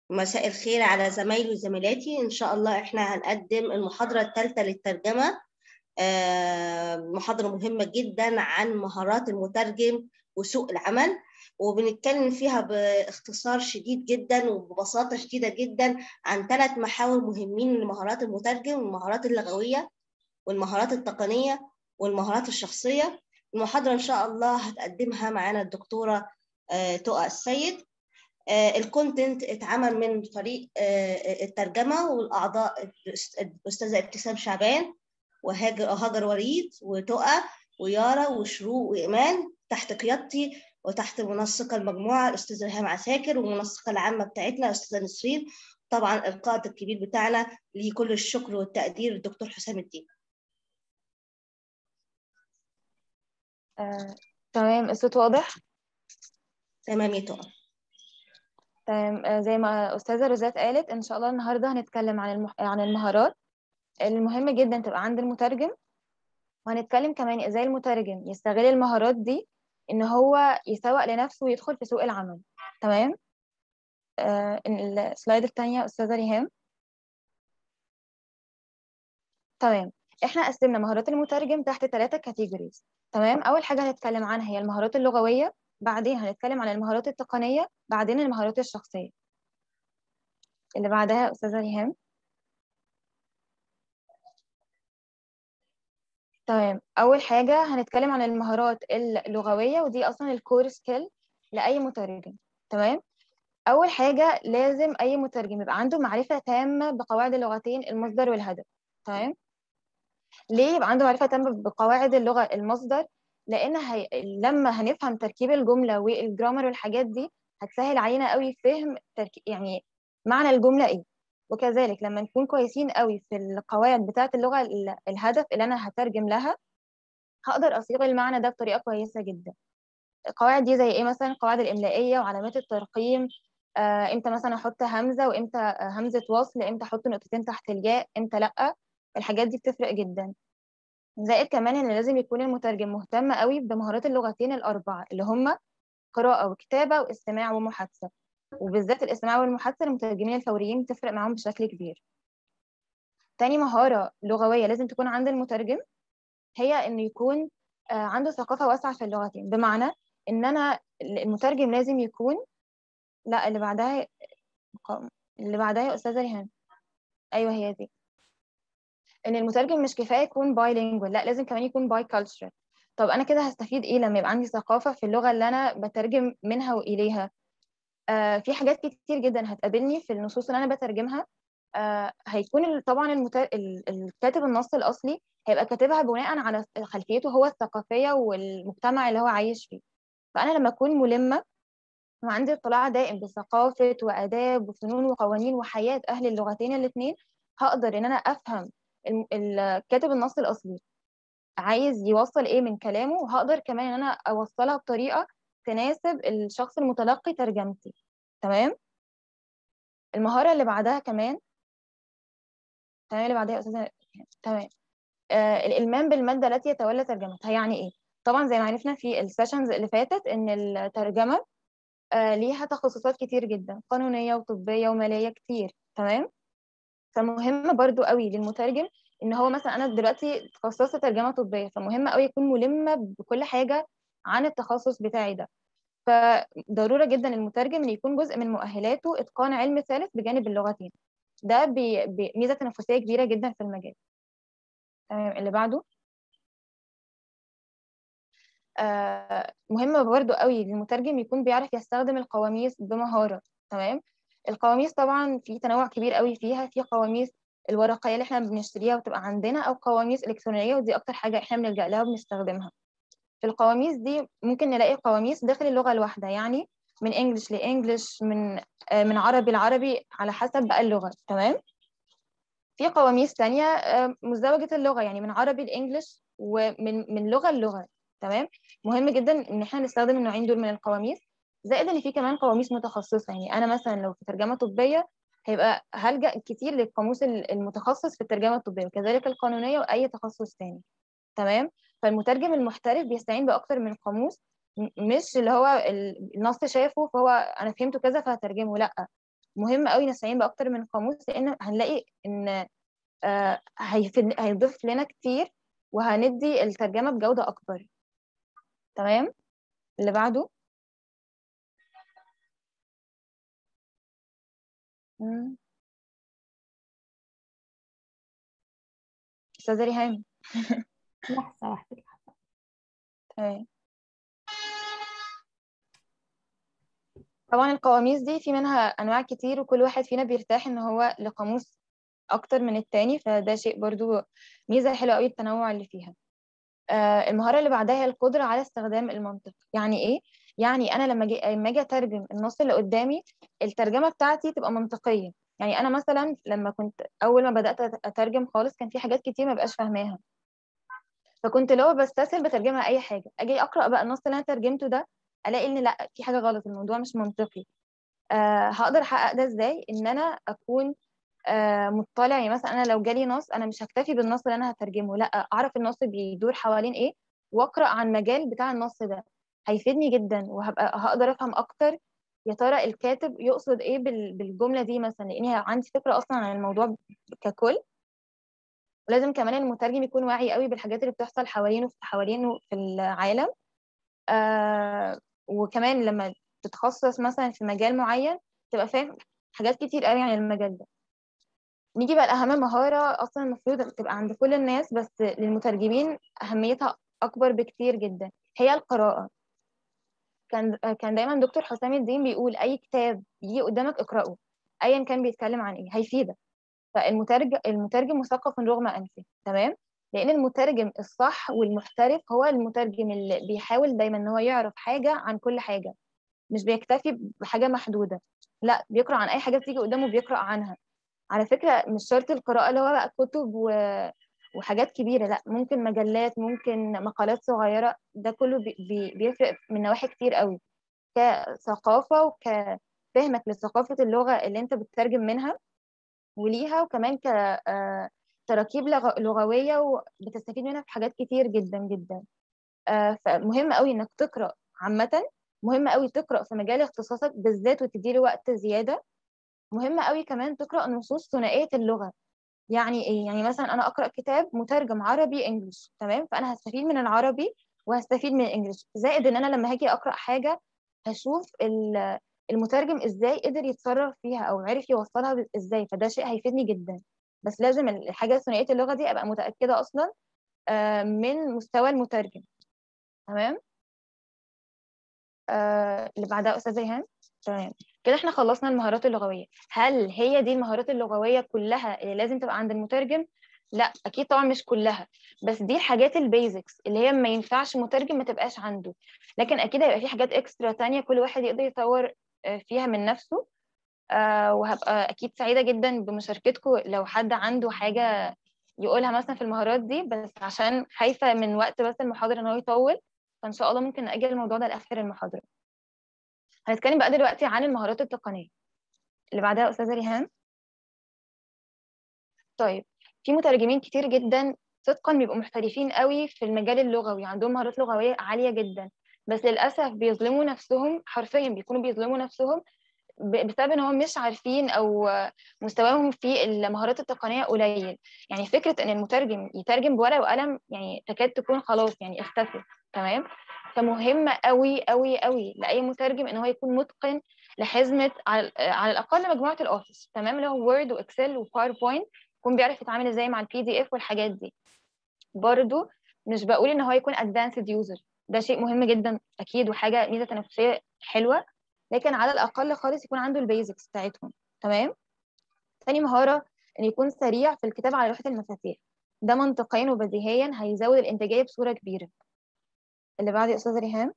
مساء الخير على زمايلي وزميلاتي إن شاء الله إحنا هنقدم المحاضرة الثالثة للترجمة آه، محاضرة مهمة جدا عن مهارات المترجم وسوق العمل وبنتكلم فيها باختصار شديد جدا وببساطة شديدة جدا عن ثلاث محاور مهمين لمهارات المترجم المهارات اللغوية والمهارات التقنية والمهارات الشخصية المحاضرة إن شاء الله هتقدمها معانا الدكتورة آه، تقى السيد الكونتنت اتعمل من فريق الترجمة والأعضاء الأستاذة ابتسام شعبان وهاجر هاجر وريد وتقى ويارا وشروق وإيمان تحت قيادتي وتحت منسقة المجموعة الأستاذة ريهام عساكر والمنسقة العامة بتاعتنا أستاذة نسرين طبعا القائد الكبير بتاعنا ليه كل الشكر والتقدير الدكتور حسام الدين آه، تمام الصوت واضح تمام يا تقى تمام آه، زي ما أستاذة روزات قالت إن شاء الله النهاردة هنتكلم عن المح... عن المهارات المهمة جدا تبقى عند المترجم وهنتكلم كمان ازاي المترجم يستغل المهارات دي ان هو يسوق لنفسه ويدخل في سوق العمل تمام آه السلايد الثانية أستاذة ريهام تمام احنا قسمنا مهارات المترجم تحت ثلاثة كاتيجوريز تمام أول حاجة هنتكلم عنها هي المهارات اللغوية بعدين هنتكلم عن المهارات التقنية بعدين المهارات الشخصية اللي بعدها أستاذة ريهام تمام أول حاجة هنتكلم عن المهارات اللغوية ودي أصلا الكور سكيل لأي مترجم تمام أول حاجة لازم أي مترجم يبقى عنده معرفة تامة بقواعد اللغتين المصدر والهدف تمام ليه يبقى عنده معرفة تامة بقواعد اللغة المصدر لأن هي... لما هنفهم تركيب الجملة والجرامر والحاجات دي هتسهل علينا قوي فهم ترك... يعني معنى الجملة إيه وكذلك لما نكون كويسين قوي في القواعد بتاعة اللغة الهدف اللي أنا هترجم لها هقدر أصيغ المعنى ده بطريقة كويسة جدا القواعد دي زي إيه مثلا القواعد الإملائية وعلامات الترقيم آه، إمتى مثلا أحط همزة وإمتى همزة وصل إمتى أحط نقطتين تحت الياء إمتى لأ الحاجات دي بتفرق جدا زائد كمان إن لازم يكون المترجم مهتم قوي بمهارات اللغتين الأربعة اللي هما قراءة وكتابة واستماع ومحادثة وبالذات الاستماع والمحادثة المترجمين الفوريين بتفرق معاهم بشكل كبير تاني مهارة لغوية لازم تكون عند المترجم هي إنه يكون عنده ثقافة واسعة في اللغتين بمعنى إن أنا المترجم لازم يكون لا اللي بعدها اللي بعدها يا أستاذة ريهان أيوه هي دي إن المترجم مش كفاية يكون بايلينجوال لا لازم كمان يكون باي كالتشرال طب أنا كده هستفيد إيه لما يبقى عندي ثقافة في اللغة اللي أنا بترجم منها وإليها آه في حاجات كتير جدا هتقابلني في النصوص اللي انا بترجمها آه هيكون طبعا المتر... الكاتب النص الاصلي هيبقى كاتبها بناء على خلفيته هو الثقافيه والمجتمع اللي هو عايش فيه فانا لما اكون ملمه وعندي اطلاع دائم بثقافه واداب وفنون وقوانين وحياه اهل اللغتين الاثنين هقدر ان انا افهم الكاتب النص الاصلي عايز يوصل ايه من كلامه وهقدر كمان ان انا اوصلها بطريقه تناسب الشخص المتلقي ترجمتي تمام المهارة اللي بعدها كمان تمام اللي بعدها يا أستاذة تمام آه الإلمام بالمادة التي يتولى ترجمتها يعني إيه؟ طبعا زي ما عرفنا في السيشنز اللي فاتت إن الترجمة آه ليها تخصصات كتير جدا قانونية وطبية ومالية كتير تمام؟ فمهم برضو قوي للمترجم إن هو مثلا أنا دلوقتي تخصصت ترجمة طبية فمهم قوي يكون ملمة بكل حاجة عن التخصص بتاعي ده فضرورة جدا المترجم ان يكون جزء من مؤهلاته اتقان علم ثالث بجانب اللغتين ده بميزة تنافسية كبيرة جدا في المجال تمام اللي بعده آه مهم برضو قوي للمترجم يكون بيعرف يستخدم القواميس بمهارة تمام القواميس طبعا في تنوع كبير قوي فيها في قواميس الورقية اللي احنا بنشتريها وتبقى عندنا او قواميس الكترونية ودي اكتر حاجة احنا بنلجأ لها وبنستخدمها في القواميس دي ممكن نلاقي قواميس داخل اللغة الواحدة يعني من انجلش لانجلش من من عربي لعربي على حسب بقى اللغة تمام في قواميس تانية مزدوجة اللغة يعني من عربي لانجلش ومن من لغة للغة تمام مهم جدا ان احنا نستخدم النوعين دول من القواميس زائد ان في كمان قواميس متخصصة يعني انا مثلا لو في ترجمة طبية هيبقى هلجأ كتير للقاموس المتخصص في الترجمة الطبية وكذلك القانونية وأي تخصص تاني تمام فالمترجم المحترف بيستعين باكتر من قاموس مش اللي هو النص شافه فهو انا فهمته كذا فهترجمه لا مهم قوي نستعين باكتر من قاموس لان هنلاقي ان آه هيفيد هيضيف لنا كتير وهندي الترجمه بجوده اكبر تمام اللي بعده مم. استاذه ريهام لحظة واحدة تمام طبعا القواميس دي في منها انواع كتير وكل واحد فينا بيرتاح ان هو لقاموس اكتر من التاني فده شيء برضو ميزه حلوه قوي التنوع اللي فيها آه المهاره اللي بعدها هي القدره على استخدام المنطق يعني ايه يعني انا لما اجي لما اجي اترجم النص اللي قدامي الترجمه بتاعتي تبقى منطقيه يعني انا مثلا لما كنت اول ما بدات اترجم خالص كان في حاجات كتير ما بقاش فاهماها فكنت لو بستسهل بترجمها اي حاجه اجي اقرا بقى النص اللي انا ترجمته ده الاقي ان لا في حاجه غلط الموضوع مش منطقي أه هقدر احقق ده ازاي ان انا اكون أه مطلع يعني مثلا انا لو جالي نص انا مش هكتفي بالنص اللي انا هترجمه لا اعرف النص بيدور حوالين ايه واقرا عن المجال بتاع النص ده هيفيدني جدا وهبقى هقدر افهم اكتر يا ترى الكاتب يقصد ايه بالجمله دي مثلا لاني عندي فكره اصلا عن الموضوع ككل ولازم كمان المترجم يكون واعي قوي بالحاجات اللي بتحصل حوالينه حوالينه في العالم آه وكمان لما تتخصص مثلا في مجال معين تبقى فاهم حاجات كتير قوي عن المجال ده نيجي بقى لأهم مهارة أصلا المفروض تبقى عند كل الناس بس للمترجمين أهميتها أكبر بكتير جدا هي القراءة كان كان دايما دكتور حسام الدين بيقول أي كتاب يجي قدامك اقرأه أيا كان بيتكلم عن إيه هيفيدك فالمترجم المترجم مثقف رغم أنفه تمام لأن المترجم الصح والمحترف هو المترجم اللي بيحاول دايما إن هو يعرف حاجة عن كل حاجة مش بيكتفي بحاجة محدودة لا بيقرأ عن أي حاجة بتيجي قدامه بيقرأ عنها على فكرة مش شرط القراءة اللي هو بقى كتب و... وحاجات كبيرة لا ممكن مجلات ممكن مقالات صغيرة ده كله بي... بيفرق من نواحي كتير قوي كثقافة وكفهمك لثقافة اللغة اللي انت بتترجم منها وليها وكمان ك تراكيب لغوية وبتستفيد منها في حاجات كتير جدا جدا فمهم قوي انك تقرأ عامة مهم قوي تقرأ في مجال اختصاصك بالذات وتديله وقت زيادة مهم قوي كمان تقرأ نصوص ثنائية اللغة يعني ايه يعني مثلا انا اقرأ كتاب مترجم عربي انجلش تمام فانا هستفيد من العربي وهستفيد من الانجليش زائد ان انا لما هاجي اقرأ حاجة هشوف المترجم ازاي قدر يتصرف فيها او عرف يوصلها ازاي فده شيء هيفيدني جدا بس لازم الحاجة ثنائية اللغة دي ابقى متأكدة اصلا من مستوى المترجم تمام آه اللي بعدها استاذه ريهام تمام كده احنا خلصنا المهارات اللغويه هل هي دي المهارات اللغويه كلها اللي لازم تبقى عند المترجم لا اكيد طبعا مش كلها بس دي الحاجات البيزكس اللي هي ما ينفعش مترجم ما تبقاش عنده لكن اكيد هيبقى في حاجات اكسترا تانية كل واحد يقدر يطور فيها من نفسه آه وهبقى اكيد سعيده جدا بمشاركتكم لو حد عنده حاجه يقولها مثلا في المهارات دي بس عشان خايفه من وقت بس المحاضره ان هو يطول فان شاء الله ممكن ناجل الموضوع ده لاخر المحاضره هنتكلم بقى دلوقتي عن المهارات التقنيه اللي بعدها استاذه ريهام طيب في مترجمين كتير جدا صدقا بيبقوا محترفين قوي في المجال اللغوي عندهم مهارات لغويه عاليه جدا بس للاسف بيظلموا نفسهم حرفيا بيكونوا بيظلموا نفسهم بسبب ان هم مش عارفين او مستواهم في المهارات التقنيه قليل يعني فكره ان المترجم يترجم بورقه وقلم يعني تكاد تكون خلاص يعني اختفت تمام فمهم قوي قوي قوي لاي مترجم ان هو يكون متقن لحزمه على, على الاقل مجموعه الاوفيس تمام اللي هو وورد واكسل وباوربوينت يكون بيعرف يتعامل ازاي مع البي دي اف والحاجات دي برضو مش بقول ان هو يكون ادفانسد يوزر ده شيء مهم جدا اكيد وحاجه ميزه تنافسيه حلوه لكن على الاقل خالص يكون عنده البيزكس بتاعتهم تمام تاني مهاره ان يكون سريع في الكتابه على لوحه المفاتيح ده منطقيا وبديهيا هيزود الانتاجيه بصوره كبيره اللي بعد يا استاذه ريهام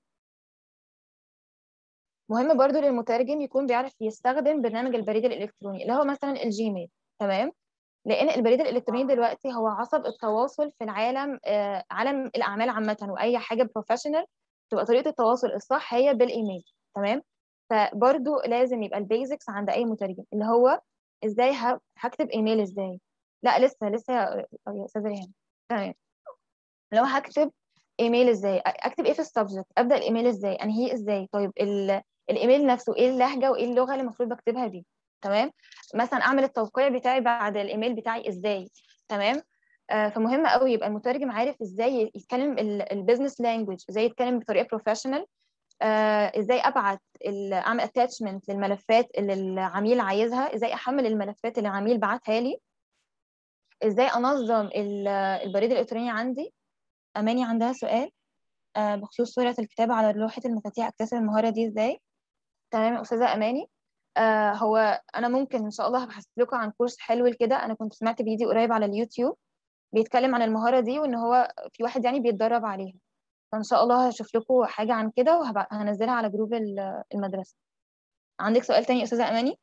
مهم برضو للمترجم يكون بيعرف يستخدم برنامج البريد الالكتروني اللي هو مثلا الجيميل تمام لان البريد الالكتروني دلوقتي هو عصب التواصل في العالم آه عالم الاعمال عامه واي حاجه بروفيشنال تبقى طريقه التواصل الصح هي بالايميل تمام فبرضو لازم يبقى البيزكس عند اي مترجم اللي هو ازاي هكتب ايميل ازاي لا لسه لسه يا استاذه ريهام تمام لو هكتب ايميل ازاي اكتب ايه في السبجكت ابدا الايميل ازاي انهيه ازاي طيب الايميل نفسه ايه اللهجه وايه اللغه اللي المفروض بكتبها بيه تمام مثلا اعمل التوقيع بتاعي بعد الايميل بتاعي ازاي تمام آه فمهم قوي يبقى المترجم عارف ازاي يتكلم البيزنس لانجوج ازاي يتكلم بطريقه بروفيشنال آه ازاي ابعت اعمل اتاتشمنت للملفات اللي العميل عايزها ازاي احمل الملفات اللي العميل بعتها لي ازاي انظم البريد الالكتروني عندي اماني عندها سؤال آه بخصوص سرعه الكتابه على لوحه المفاتيح اكتسب المهاره دي ازاي تمام يا استاذه اماني آه هو انا ممكن ان شاء الله هبحث لكم عن كورس حلو كده انا كنت سمعت فيديو قريب على اليوتيوب بيتكلم عن المهاره دي وان هو في واحد يعني بيتدرب عليها فان شاء الله هشوف لكم حاجه عن كده وهنزلها على جروب المدرسه عندك سؤال تاني يا استاذه اماني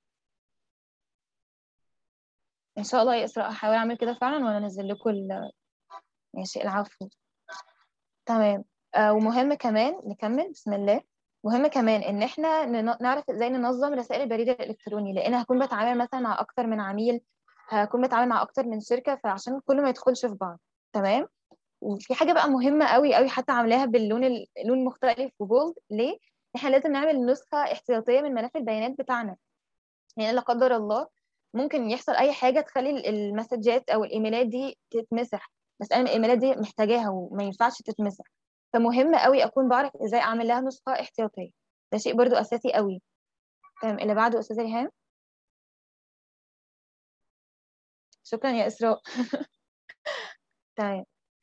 ان شاء الله يا اسراء هحاول اعمل كده فعلا وانا انزل لكم ال... ماشي العفو تمام آه ومهم كمان نكمل بسم الله مهم كمان ان احنا نعرف ازاي ننظم رسائل البريد الالكتروني لان هكون بتعامل مثلا مع اكتر من عميل هكون بتعامل مع اكتر من شركه فعشان كله ما يدخلش في بعض تمام وفي حاجه بقى مهمه قوي قوي حتى عاملاها باللون اللون مختلف وبولد ليه احنا لازم نعمل نسخه احتياطيه من ملف البيانات بتاعنا يعني لا قدر الله ممكن يحصل اي حاجه تخلي المسجات او الايميلات دي تتمسح بس انا الايميلات دي محتاجاها وما ينفعش تتمسح فمهم قوي اكون بعرف ازاي اعمل لها نسخه احتياطيه ده شيء برضو اساسي قوي تمام اللي بعده استاذه ريهام شكرا يا اسراء تمام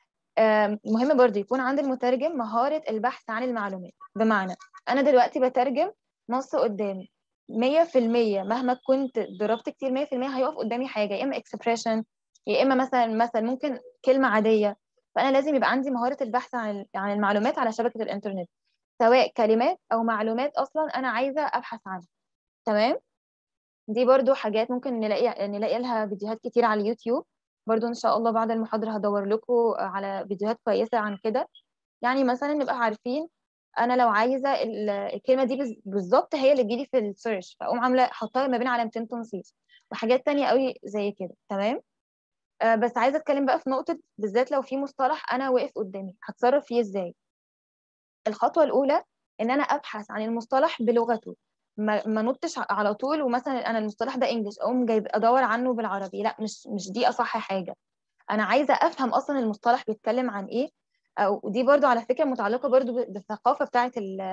مهم برضو يكون عند المترجم مهارة البحث عن المعلومات بمعنى أنا دلوقتي بترجم نص قدامي مية في المية مهما كنت ضربت كتير مية في المية هيقف قدامي حاجة يا إما expression يا إما مثلا مثلا ممكن كلمة عادية فأنا لازم يبقى عندي مهارة البحث عن عن المعلومات على شبكة الإنترنت سواء كلمات أو معلومات أصلا أنا عايزة أبحث عنها تمام دي برضو حاجات ممكن نلاقي نلاقي لها فيديوهات كتير على اليوتيوب برضو ان شاء الله بعد المحاضرة هدور لكم على فيديوهات كويسة عن كده يعني مثلا نبقى عارفين انا لو عايزة الكلمة دي بالظبط هي اللي تجيلي في السيرش فاقوم عاملة حطها ما بين علامتين تنصيص وحاجات تانية قوي زي كده تمام آه بس عايزة اتكلم بقى في نقطة بالذات لو في مصطلح انا واقف قدامي هتصرف فيه ازاي الخطوة الاولى ان انا ابحث عن المصطلح بلغته ما ما نطش على طول ومثلا انا المصطلح ده انجلش اقوم جايب ادور عنه بالعربي لا مش مش دي اصح حاجه انا عايزه افهم اصلا المصطلح بيتكلم عن ايه او دي برضو على فكره متعلقه برضو بالثقافه بتاعه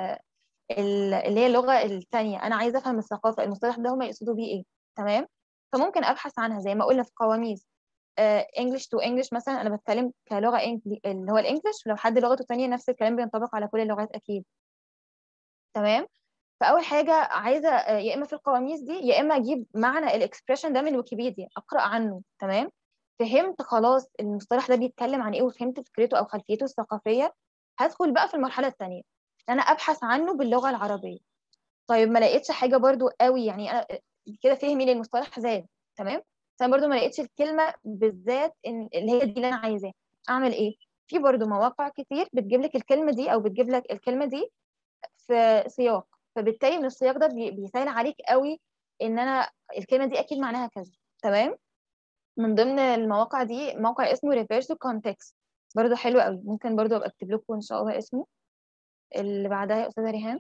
اللي هي اللغه الثانيه انا عايزه افهم الثقافه المصطلح ده هم يقصدوا بيه ايه تمام فممكن ابحث عنها زي ما قلنا في قواميس انجلش تو انجلش مثلا انا بتكلم كلغه اللي هو الانجليش ولو حد لغته ثانيه نفس الكلام بينطبق على كل اللغات اكيد تمام فاول حاجه عايزه يا اما في القواميس دي يا اما اجيب معنى الاكسبريشن ده من ويكيبيديا اقرا عنه تمام فهمت خلاص المصطلح ده بيتكلم عن ايه وفهمت فكرته او خلفيته الثقافيه هدخل بقى في المرحله الثانيه ان انا ابحث عنه باللغه العربيه طيب ما لقيتش حاجه برضو قوي يعني انا كده فهمي للمصطلح زاد تمام بس انا برضو ما لقيتش الكلمه بالذات إن اللي هي دي اللي انا عايزاها اعمل ايه في برضو مواقع كتير بتجيب لك الكلمه دي او بتجيب لك الكلمه دي في سياق فبالتالي من السياق ده بيسهل عليك قوي ان انا الكلمه دي اكيد معناها كذا تمام من ضمن المواقع دي موقع اسمه ريفيرسو كونتكست برضه حلو قوي ممكن برضه ابقى اكتب لكم ان شاء الله اسمه اللي بعدها يا استاذه ريهام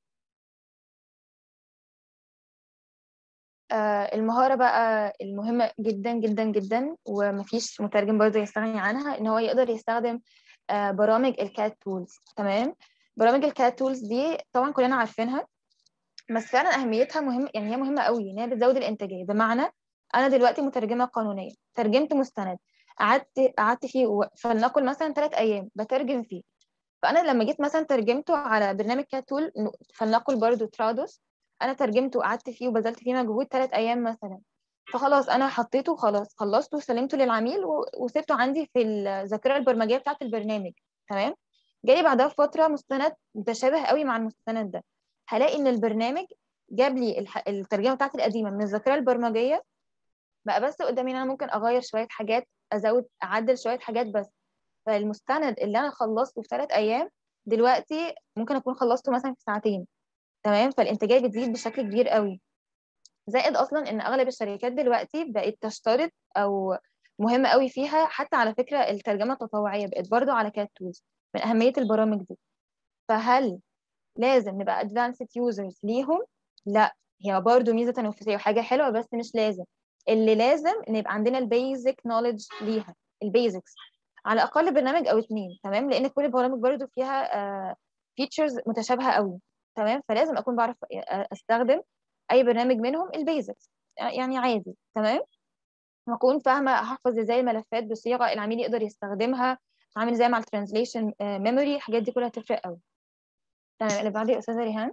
آه المهاره بقى المهمه جدا جدا جدا ومفيش مترجم برضه يستغني عنها ان هو يقدر يستخدم آه برامج الكات تولز تمام برامج الكات تولز دي طبعا كلنا عارفينها بس فعلا اهميتها مهم يعني هي مهمه قوي ان هي بتزود الانتاجيه بمعنى انا دلوقتي مترجمه قانونيه ترجمت مستند قعدت قعدت فيه فلنقل مثلا ثلاث ايام بترجم فيه فانا لما جيت مثلا ترجمته على برنامج كات تول فلنقل برضو ترادوس انا ترجمته وقعدت فيه وبذلت فيه مجهود ثلاث ايام مثلا فخلاص انا حطيته خلاص خلصته وسلمته للعميل وسبته عندي في الذاكره البرمجيه بتاعه البرنامج تمام جالي بعدها فتره مستند متشابه قوي مع المستند ده هلاقي ان البرنامج جاب لي الترجمه بتاعتي القديمه من الذاكره البرمجيه بقى بس قدامي ان انا ممكن اغير شويه حاجات ازود اعدل شويه حاجات بس فالمستند اللي انا خلصته في ثلاث ايام دلوقتي ممكن اكون خلصته مثلا في ساعتين تمام فالانتاجيه بتزيد بشكل كبير قوي زائد اصلا ان اغلب الشركات دلوقتي بقت تشترط او مهم قوي فيها حتى على فكره الترجمه التطوعيه بقت برضو على كات تولز من اهميه البرامج دي فهل لازم نبقى advanced users ليهم لا هي برضو ميزه تنافسيه وحاجه حلوه بس مش لازم اللي لازم ان يبقى عندنا البيزك نوليدج ليها البيزكس على الاقل برنامج او اتنين تمام لان كل البرامج برضو فيها فيتشرز متشابهه قوي تمام فلازم اكون بعرف استخدم اي برنامج منهم البيزكس يعني عادي تمام واكون فاهمه احفظ ازاي الملفات بصيغه العميل يقدر يستخدمها عامل زي مع الترانزليشن ميموري الحاجات دي كلها تفرق قوي تمام اللي بعدي يا استاذه ريهان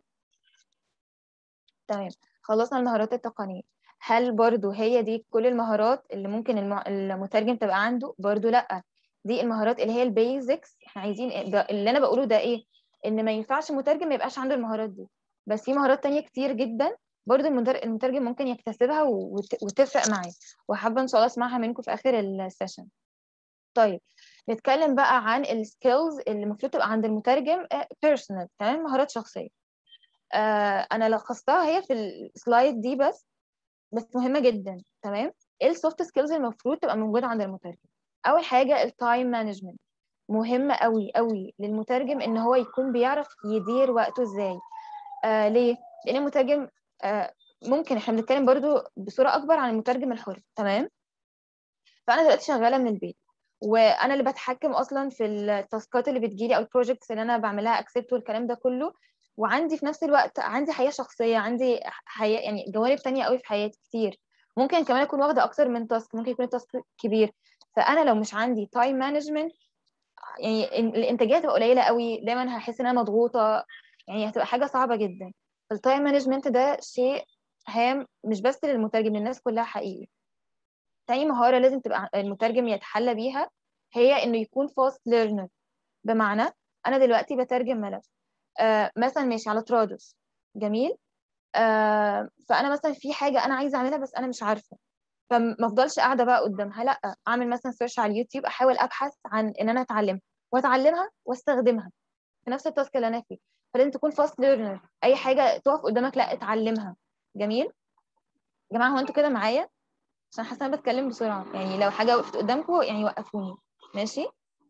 تمام خلصنا المهارات التقنيه هل برضو هي دي كل المهارات اللي ممكن الم... المترجم تبقى عنده برضو لا دي المهارات اللي هي البيزكس احنا عايزين ده اللي انا بقوله ده ايه ان ما ينفعش المترجم ما يبقاش عنده المهارات دي بس في مهارات تانية كتير جدا برضو المترجم ممكن يكتسبها وت... وتفرق معاه وحابه ان شاء الله اسمعها منكم في اخر السيشن طيب نتكلم بقى عن السكيلز اللي المفروض تبقى عند المترجم بيرسونال تمام مهارات شخصيه آه انا لخصتها هي في السلايد دي بس بس مهمه جدا تمام ايه السوفت سكيلز المفروض تبقى موجوده عند المترجم اول حاجه التايم مانجمنت مهمه قوي قوي للمترجم ان هو يكون بيعرف يدير وقته ازاي آه ليه لان المترجم آه ممكن احنا بنتكلم برضو بصوره اكبر عن المترجم الحر تمام فانا دلوقتي شغاله من البيت وانا اللي بتحكم اصلا في التاسكات اللي بتجيلي او البروجكتس اللي انا بعملها اكسبت والكلام ده كله وعندي في نفس الوقت عندي حياه شخصيه عندي حياه يعني جوانب تانية قوي في حياتي كتير ممكن كمان اكون واخده اكتر من تاسك ممكن يكون التاسك كبير فانا لو مش عندي تايم مانجمنت يعني الانتاجيه هتبقى قليله قوي دايما هحس ان انا مضغوطه يعني هتبقى حاجه صعبه جدا التايم مانجمنت ده شيء هام مش بس للمترجم للناس كلها حقيقي تاني مهارة لازم تبقى المترجم يتحلى بيها هي إنه يكون فاست ليرنر بمعنى أنا دلوقتي بترجم ملف آه مثلا ماشي على ترادوس جميل آه فأنا مثلا في حاجة أنا عايزة أعملها بس أنا مش عارفة فما افضلش قاعده بقى قدامها لا اعمل مثلا سيرش على اليوتيوب احاول ابحث عن ان انا اتعلمها واتعلمها واستخدمها في نفس التاسك اللي انا فيه فلازم تكون فاست ليرنر اي حاجه تقف قدامك لا اتعلمها جميل يا جماعه هو انتوا كده معايا عشان حاسه انا بتكلم بسرعه يعني لو حاجه وقفت قدامكم يعني وقفوني ماشي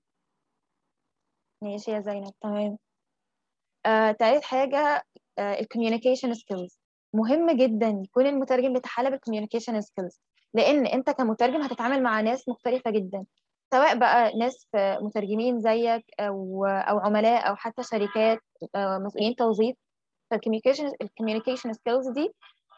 ماشي يا زينب تمام آه، تالت حاجه آه، الكوميونيكيشن سكيلز مهم جدا يكون المترجم بيتحلى بالكوميونيكيشن سكيلز لان انت كمترجم هتتعامل مع ناس مختلفه جدا سواء بقى ناس مترجمين زيك او او عملاء او حتى شركات مسؤولين توظيف فالكوميونيكيشن الكوميونيكيشن سكيلز دي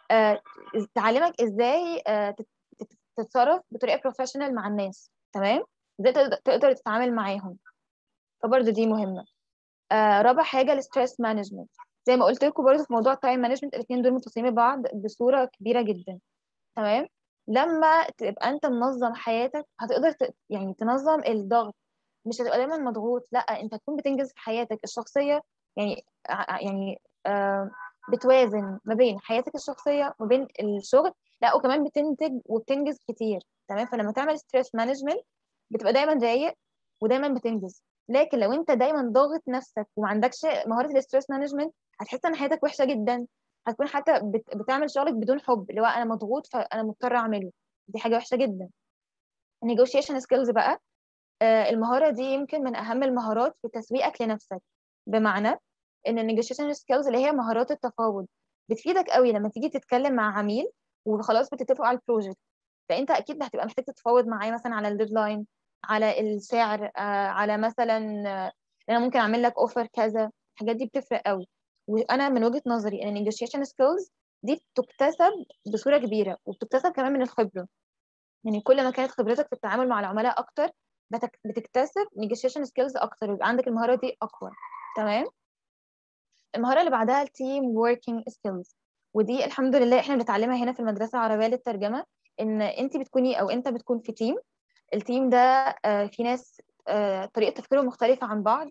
تعلمك ازاي تتصرف بطريقه بروفيشنال مع الناس تمام ازاي تقدر تتعامل معاهم فبرضه دي مهمه رابع حاجه الستريس مانجمنت زي ما قلت لكم برضه في موضوع التايم مانجمنت الاثنين دول متصلين ببعض بصوره كبيره جدا تمام لما تبقى انت منظم حياتك هتقدر ت... يعني تنظم الضغط مش هتبقى دايما مضغوط لا انت تكون بتنجز في حياتك الشخصيه يعني يعني آه بتوازن ما بين حياتك الشخصيه وما بين الشغل لا وكمان بتنتج وبتنجز كتير تمام فلما تعمل ستريس مانجمنت بتبقى دايما رايق ودايما بتنجز لكن لو انت دايما ضاغط نفسك وما عندكش مهاره الستريس مانجمنت هتحس ان حياتك وحشه جدا هتكون حتى بتعمل شغلك بدون حب اللي هو انا مضغوط فانا مضطره اعمله دي حاجه وحشه جدا النيجوشيشن سكيلز بقى آه المهاره دي يمكن من اهم المهارات في تسويقك لنفسك بمعنى ان النيجوشيشن سكيلز اللي هي مهارات التفاوض بتفيدك قوي لما تيجي تتكلم مع عميل وخلاص بتتفقوا على البروجكت فانت اكيد هتبقى محتاج تتفاوض معاه مثلا على الديدلاين على السعر آه على مثلا آه انا ممكن اعمل لك اوفر كذا الحاجات دي بتفرق قوي وانا من وجهه نظري ان النيجوشيشن سكيلز دي بتكتسب بصوره كبيره وبتكتسب كمان من الخبره يعني كل ما كانت خبرتك في التعامل مع العملاء اكتر بتكتسب نيجوشيشن سكيلز اكتر ويبقى عندك المهاره دي اقوى تمام المهاره اللي بعدها التيم وركينج سكيلز ودي الحمد لله احنا بنتعلمها هنا في المدرسه العربيه للترجمه ان انت بتكوني او انت بتكون في تيم التيم ده في ناس طريقه تفكيرهم مختلفه عن بعض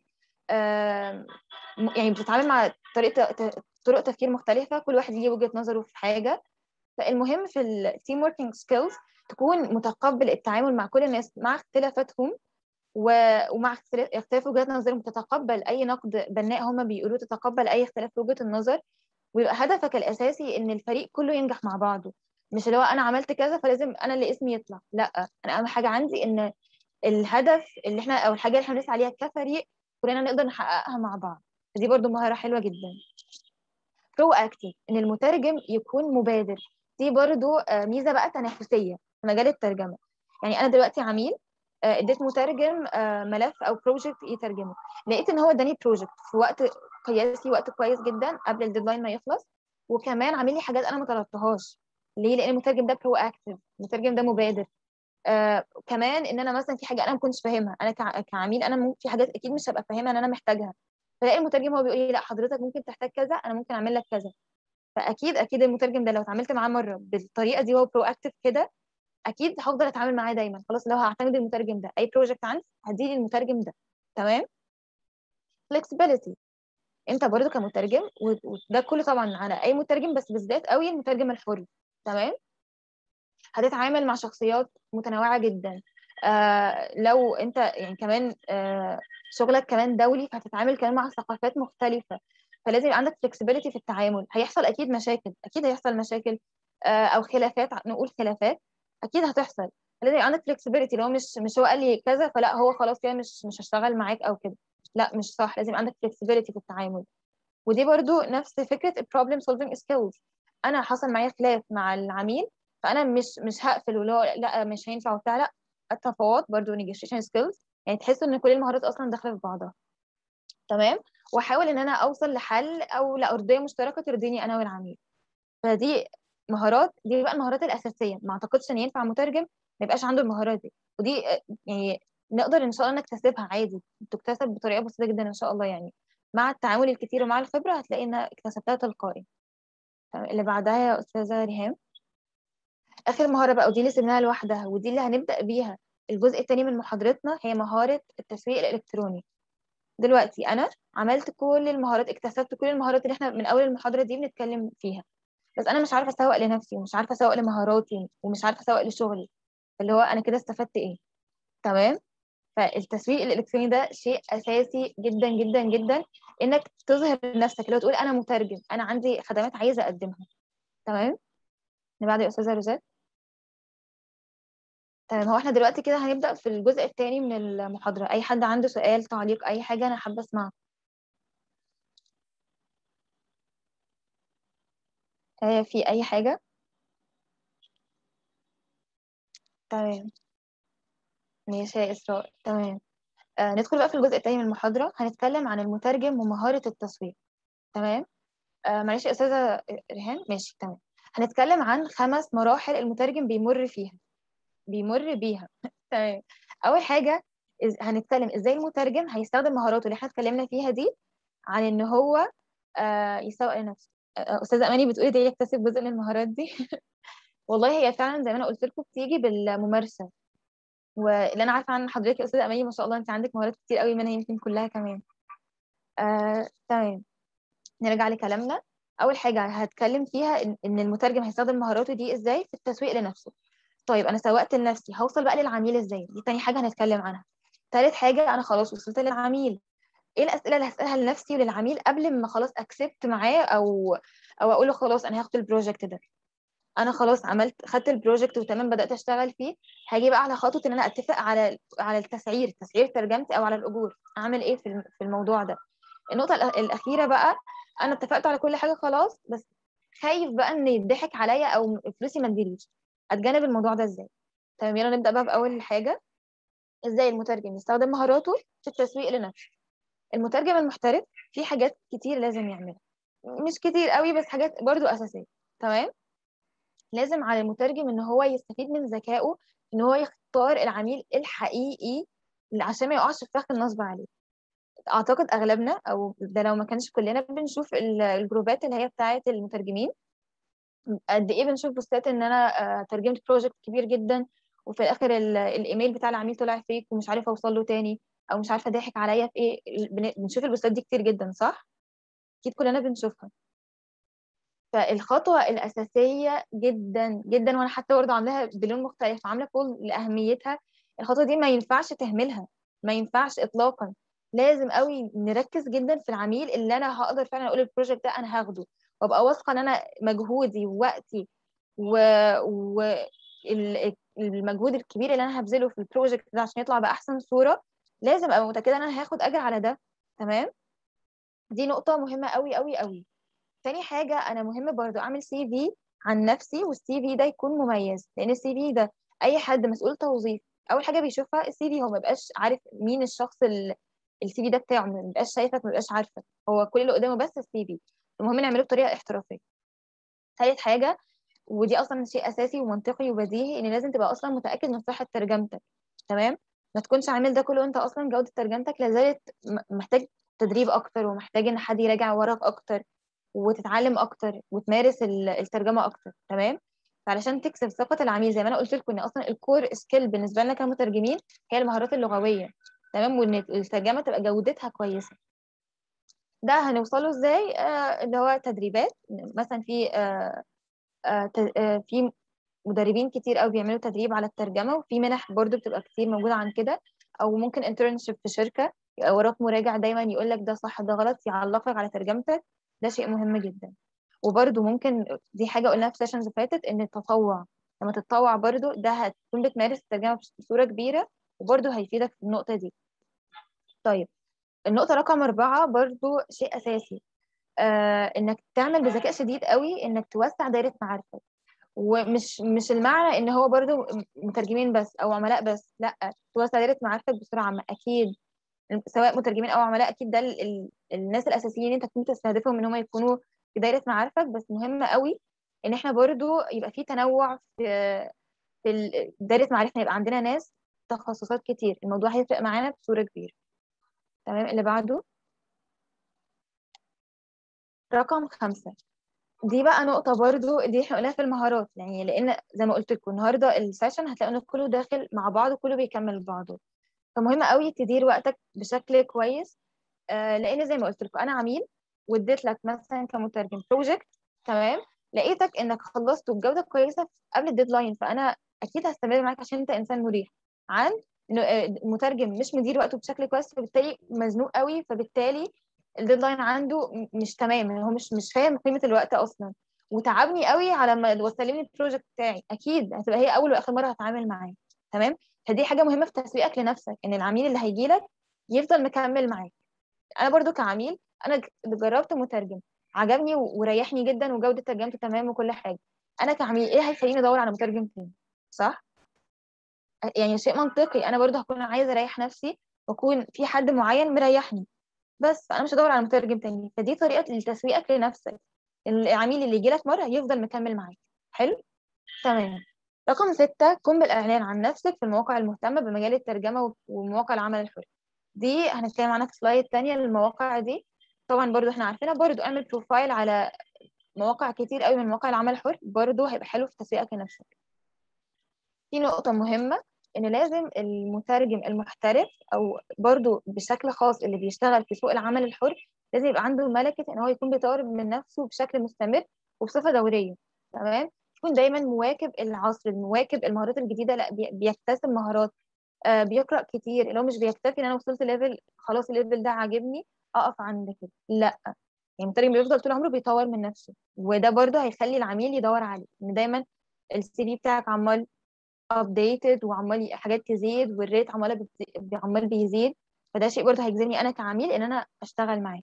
يعني بتتعامل مع طريقه طرق تفكير مختلفه كل واحد ليه وجهه نظره في حاجه فالمهم في التيم وركينج سكيلز تكون متقبل التعامل مع كل الناس مع اختلافاتهم ومع اختلاف وجهات نظرهم تتقبل اي نقد بناء هم بيقولوه تتقبل اي اختلاف في وجهه النظر ويبقى هدفك الاساسي ان الفريق كله ينجح مع بعضه مش اللي هو انا عملت كذا فلازم انا اللي اسمي يطلع لا انا اهم حاجه عندي ان الهدف اللي احنا او الحاجه اللي احنا بنسعى عليها كفريق كلنا نقدر نحققها مع بعض دي برضو مهاره حلوه جدا برو اكتيف ان المترجم يكون مبادر دي برضو آه، ميزه بقى تنافسيه في مجال الترجمه يعني انا دلوقتي عميل آه، اديت مترجم آه، ملف او بروجكت يترجمه لقيت ان هو اداني بروجكت في وقت قياسي وقت كويس جدا قبل الديدلاين ما يخلص وكمان عامل لي حاجات انا ما طلبتهاش ليه لان المترجم ده برو اكتيف المترجم ده مبادر آه كمان ان انا مثلا في حاجه انا ما كنتش فاهمها انا كع- كعميل انا ممكن في حاجات اكيد مش هبقى فاهمها ان انا محتاجها فلاقي المترجم هو بيقول لي لا حضرتك ممكن تحتاج كذا انا ممكن اعمل لك كذا فاكيد اكيد المترجم ده لو اتعاملت معاه مره بالطريقه دي هو برو اكتيف كده اكيد هفضل اتعامل معاه دايما خلاص لو هعتمد المترجم ده اي بروجكت عندي هديه للمترجم ده تمام flexibility انت برضو كمترجم و- وده كله طبعا على اي مترجم بس بالذات قوي المترجم الحر تمام هتتعامل مع شخصيات متنوعة جدا آه لو انت يعني كمان آه شغلك كمان دولي فهتتعامل كمان مع ثقافات مختلفة فلازم يبقى عندك flexibility في التعامل هيحصل اكيد مشاكل اكيد هيحصل مشاكل آه او خلافات نقول خلافات اكيد هتحصل لازم يبقى عندك flexibility لو مش مش هو قال لي كذا فلا هو خلاص كده مش مش هشتغل معاك او كده لا مش صح لازم يبقى عندك flexibility في التعامل ودي برضو نفس فكرة ال problem solving skills انا حصل معايا خلاف مع العميل فانا مش مش هقفل واللي هو لا مش هينفع وبتاع لا التفاوض برضو negotiation skills يعني تحس ان كل المهارات اصلا داخله في بعضها تمام واحاول ان انا اوصل لحل او لارضيه مشتركه ترضيني انا والعميل فدي مهارات دي بقى المهارات الاساسيه ما اعتقدش ان ينفع مترجم ما يبقاش عنده المهارات دي ودي آه، يعني نقدر ان شاء الله نكتسبها عادي تكتسب بطريقه بسيطه جدا ان شاء الله يعني مع التعامل الكتير ومع الخبره هتلاقي ان اكتسبتها تلقائي تمام، اللي بعدها يا استاذه ريهام اخر مهاره بقى ودي اللي سيبناها لوحدها ودي اللي هنبدا بيها الجزء الثاني من محاضرتنا هي مهاره التسويق الالكتروني دلوقتي انا عملت كل المهارات اكتسبت كل المهارات اللي احنا من اول المحاضره دي بنتكلم فيها بس انا مش عارفه اسوق لنفسي ومش عارفه اسوق لمهاراتي ومش عارفه اسوق لشغلي اللي هو انا كده استفدت ايه تمام فالتسويق الالكتروني ده شيء اساسي جدا جدا جدا انك تظهر نفسك اللي هو تقول انا مترجم انا عندي خدمات عايزه اقدمها تمام اللي بعد يا استاذه روزات تمام هو احنا دلوقتي كده هنبدا في الجزء الثاني من المحاضره اي حد عنده سؤال تعليق اي حاجه انا حابه اسمعها آه في اي حاجه تمام ماشي يا اسراء تمام آه ندخل بقى في الجزء الثاني من المحاضره هنتكلم عن المترجم ومهاره التصوير تمام آه معلش يا استاذه ريهام ماشي تمام هنتكلم عن خمس مراحل المترجم بيمر فيها بيمر بيها تمام اول حاجه إز- هنتكلم ازاي المترجم هيستخدم مهاراته اللي احنا اتكلمنا فيها دي عن ان هو آه يسوق لنفسه آه، استاذه اماني بتقولي ده يكتسب جزء من المهارات دي والله هي فعلا زي ما انا قلت لكم بتيجي بالممارسه واللي انا عارفه عن حضرتك يا استاذه اماني ما شاء الله انت عندك مهارات كتير قوي منها يمكن كلها كمان آه، تمام نرجع لكلامنا اول حاجه هتكلم فيها ان إن المترجم هيستخدم مهاراته دي ازاي في التسويق لنفسه طيب انا سوقت لنفسي هوصل بقى للعميل ازاي دي تاني حاجه هنتكلم عنها تالت حاجه انا خلاص وصلت للعميل ايه الاسئله اللي هسالها لنفسي وللعميل قبل ما خلاص اكسبت معاه او او اقول له خلاص انا هاخد البروجكت ده انا خلاص عملت خدت البروجكت وتمام بدات اشتغل فيه هاجي بقى على خطوه ان انا اتفق على على التسعير تسعير ترجمتي او على الاجور اعمل ايه في الم- في الموضوع ده النقطه الأ- الاخيره بقى انا اتفقت على كل حاجه خلاص بس خايف بقى ان يضحك عليا او فلوسي ما تجيليش اتجنب الموضوع ده ازاي تمام يلا نبدا بقى باول حاجه ازاي المترجم يستخدم مهاراته في التسويق لنفسه المترجم المحترف في حاجات كتير لازم يعملها مش كتير قوي بس حاجات برضو اساسيه تمام لازم على المترجم ان هو يستفيد من ذكائه ان هو يختار العميل الحقيقي اللي عشان ما يقعش في فخ النصب عليه اعتقد اغلبنا او ده لو ما كانش كلنا بنشوف ال- الجروبات اللي هي بتاعه المترجمين قد ايه بنشوف بوستات ان انا آه، ترجمت بروجكت كبير جدا وفي الاخر ال- الايميل بتاع العميل طلع فيك ومش عارفه اوصل له تاني او مش عارفه ضحك عليا في ايه بن- بنشوف البوستات دي كتير جدا صح اكيد كلنا بنشوفها فالخطوة الأساسية جدا جدا وأنا حتى برضه عاملاها بلون مختلف عاملة بول لأهميتها الخطوة دي ما ينفعش تهملها ما ينفعش إطلاقا لازم قوي نركز جدا في العميل اللي أنا هقدر فعلا أقول البروجكت ده أنا هاخده وأبقى واثقة إن أنا مجهودي ووقتي و... و... ال- المجهود الكبير اللي أنا هبذله في البروجكت ده عشان يطلع بأحسن صورة لازم أبقى متأكدة إن أنا هاخد أجر على ده تمام دي نقطة مهمة قوي قوي قوي تاني حاجة أنا مهم برضو أعمل سي في عن نفسي والسي في ده يكون مميز لأن السي في ده أي حد مسؤول توظيف أول حاجة بيشوفها السي في هو مبقاش عارف مين الشخص السي في ده بتاعه مبقاش شايفك مبقاش عارفك هو كل اللي قدامه بس السي في المهم نعمله بطريقة احترافية تالت حاجة ودي أصلا شيء أساسي ومنطقي وبديهي إن لازم تبقى أصلا متأكد من صحة ترجمتك تمام ما تكونش عامل ده كله وانت اصلا جوده ترجمتك لازالت محتاج تدريب اكتر ومحتاج ان حد يراجع وراك اكتر وتتعلم اكتر وتمارس الترجمه اكتر تمام فعلشان تكسب ثقه العميل زي ما انا قلت لكم ان اصلا الكور سكيل بالنسبه لنا كمترجمين هي المهارات اللغويه تمام وان الترجمه تبقى جودتها كويسه ده هنوصله ازاي آه اللي هو تدريبات مثلا في آه آه في مدربين كتير قوي بيعملوا تدريب على الترجمه وفي منح برضو بتبقى كتير موجوده عن كده او ممكن انترنشيب في شركه يبقى وراك مراجع دايما يقول لك ده صح ده غلط يعلق لك على ترجمتك ده شيء مهم جدا وبرضو ممكن دي حاجه قلناها في سيشنز فاتت ان التطوع لما تتطوع برضو ده هتكون بتمارس الترجمه بصوره كبيره وبرضو هيفيدك في النقطه دي طيب النقطه رقم أربعة برضو شيء اساسي آه انك تعمل بذكاء شديد قوي انك توسع دايره معارفك ومش مش المعنى ان هو برضو مترجمين بس او عملاء بس لا توسع دايره معارفك بصوره عامه اكيد سواء مترجمين او عملاء اكيد ده ال ال الناس الاساسيين انت كنت تستهدفهم ان هم يكونوا في دايره معارفك بس مهم قوي ان احنا برضو يبقى في تنوع في في دايره معارفنا يبقى عندنا ناس تخصصات كتير الموضوع هيفرق معانا بصوره كبيره تمام اللي بعده رقم خمسة دي بقى نقطة برضو دي احنا قلناها في المهارات يعني لأن زي ما قلت لكم النهاردة السيشن هتلاقوا إن كله داخل مع بعض وكله بيكمل بعضه فمهم قوي تدير وقتك بشكل كويس آه لأن زي ما قلت لكم أنا عميل واديت لك مثلا كمترجم بروجكت تمام لقيتك إنك خلصته بجودة كويسة قبل الديدلاين فأنا أكيد هستمر معاك عشان أنت إنسان مريح عن مترجم مش مدير وقته بشكل كويس فبالتالي مزنوق قوي فبالتالي الديدلاين عنده مش تمام هو مش مش فاهم قيمه الوقت اصلا وتعبني قوي على ما وسلمني البروجكت بتاعي اكيد هتبقى هي اول واخر مره هتعامل معاه تمام فدي حاجه مهمه في تسويقك لنفسك ان العميل اللي هيجي لك يفضل مكمل معاك انا برضو كعميل انا جربت مترجم عجبني وريحني جدا وجوده ترجمته تمام وكل حاجه انا كعميل ايه هيخليني ادور على مترجم تاني صح يعني شيء منطقي انا برضو هكون عايزه اريح نفسي واكون في حد معين مريحني بس انا مش هدور على مترجم تاني فدي طريقه لتسويقك لنفسك العميل اللي يجي لك مره يفضل مكمل معاك حلو تمام رقم ستة قم بالإعلان عن نفسك في المواقع المهتمة بمجال الترجمة ومواقع العمل الحر دي هنتكلم عنها في سلايد تانية للمواقع دي طبعا برضو احنا عارفينها برضو اعمل بروفايل على مواقع كتير قوي من مواقع العمل الحر برضو هيبقى حلو في تسويقك لنفسك في نقطة مهمة ان لازم المترجم المحترف او برضو بشكل خاص اللي بيشتغل في سوق العمل الحر لازم يبقى عنده ملكة ان هو يكون بيطور من نفسه بشكل مستمر وبصفة دورية تمام يكون دايما مواكب العصر مواكب المهارات الجديدة لا بيكتسب مهارات آه بيقرأ كتير اللي هو مش بيكتفي ان انا وصلت ليفل خلاص الليفل ده عاجبني اقف عند كده لا يعني المترجم بيفضل طول عمره بيطور من نفسه وده برضو هيخلي العميل يدور عليه ان دايما السي في بتاعك عمال ابديتد وعمال حاجات تزيد والريت عماله عمال بيزيد فده شيء برضه هيجذبني انا كعميل ان انا اشتغل معاه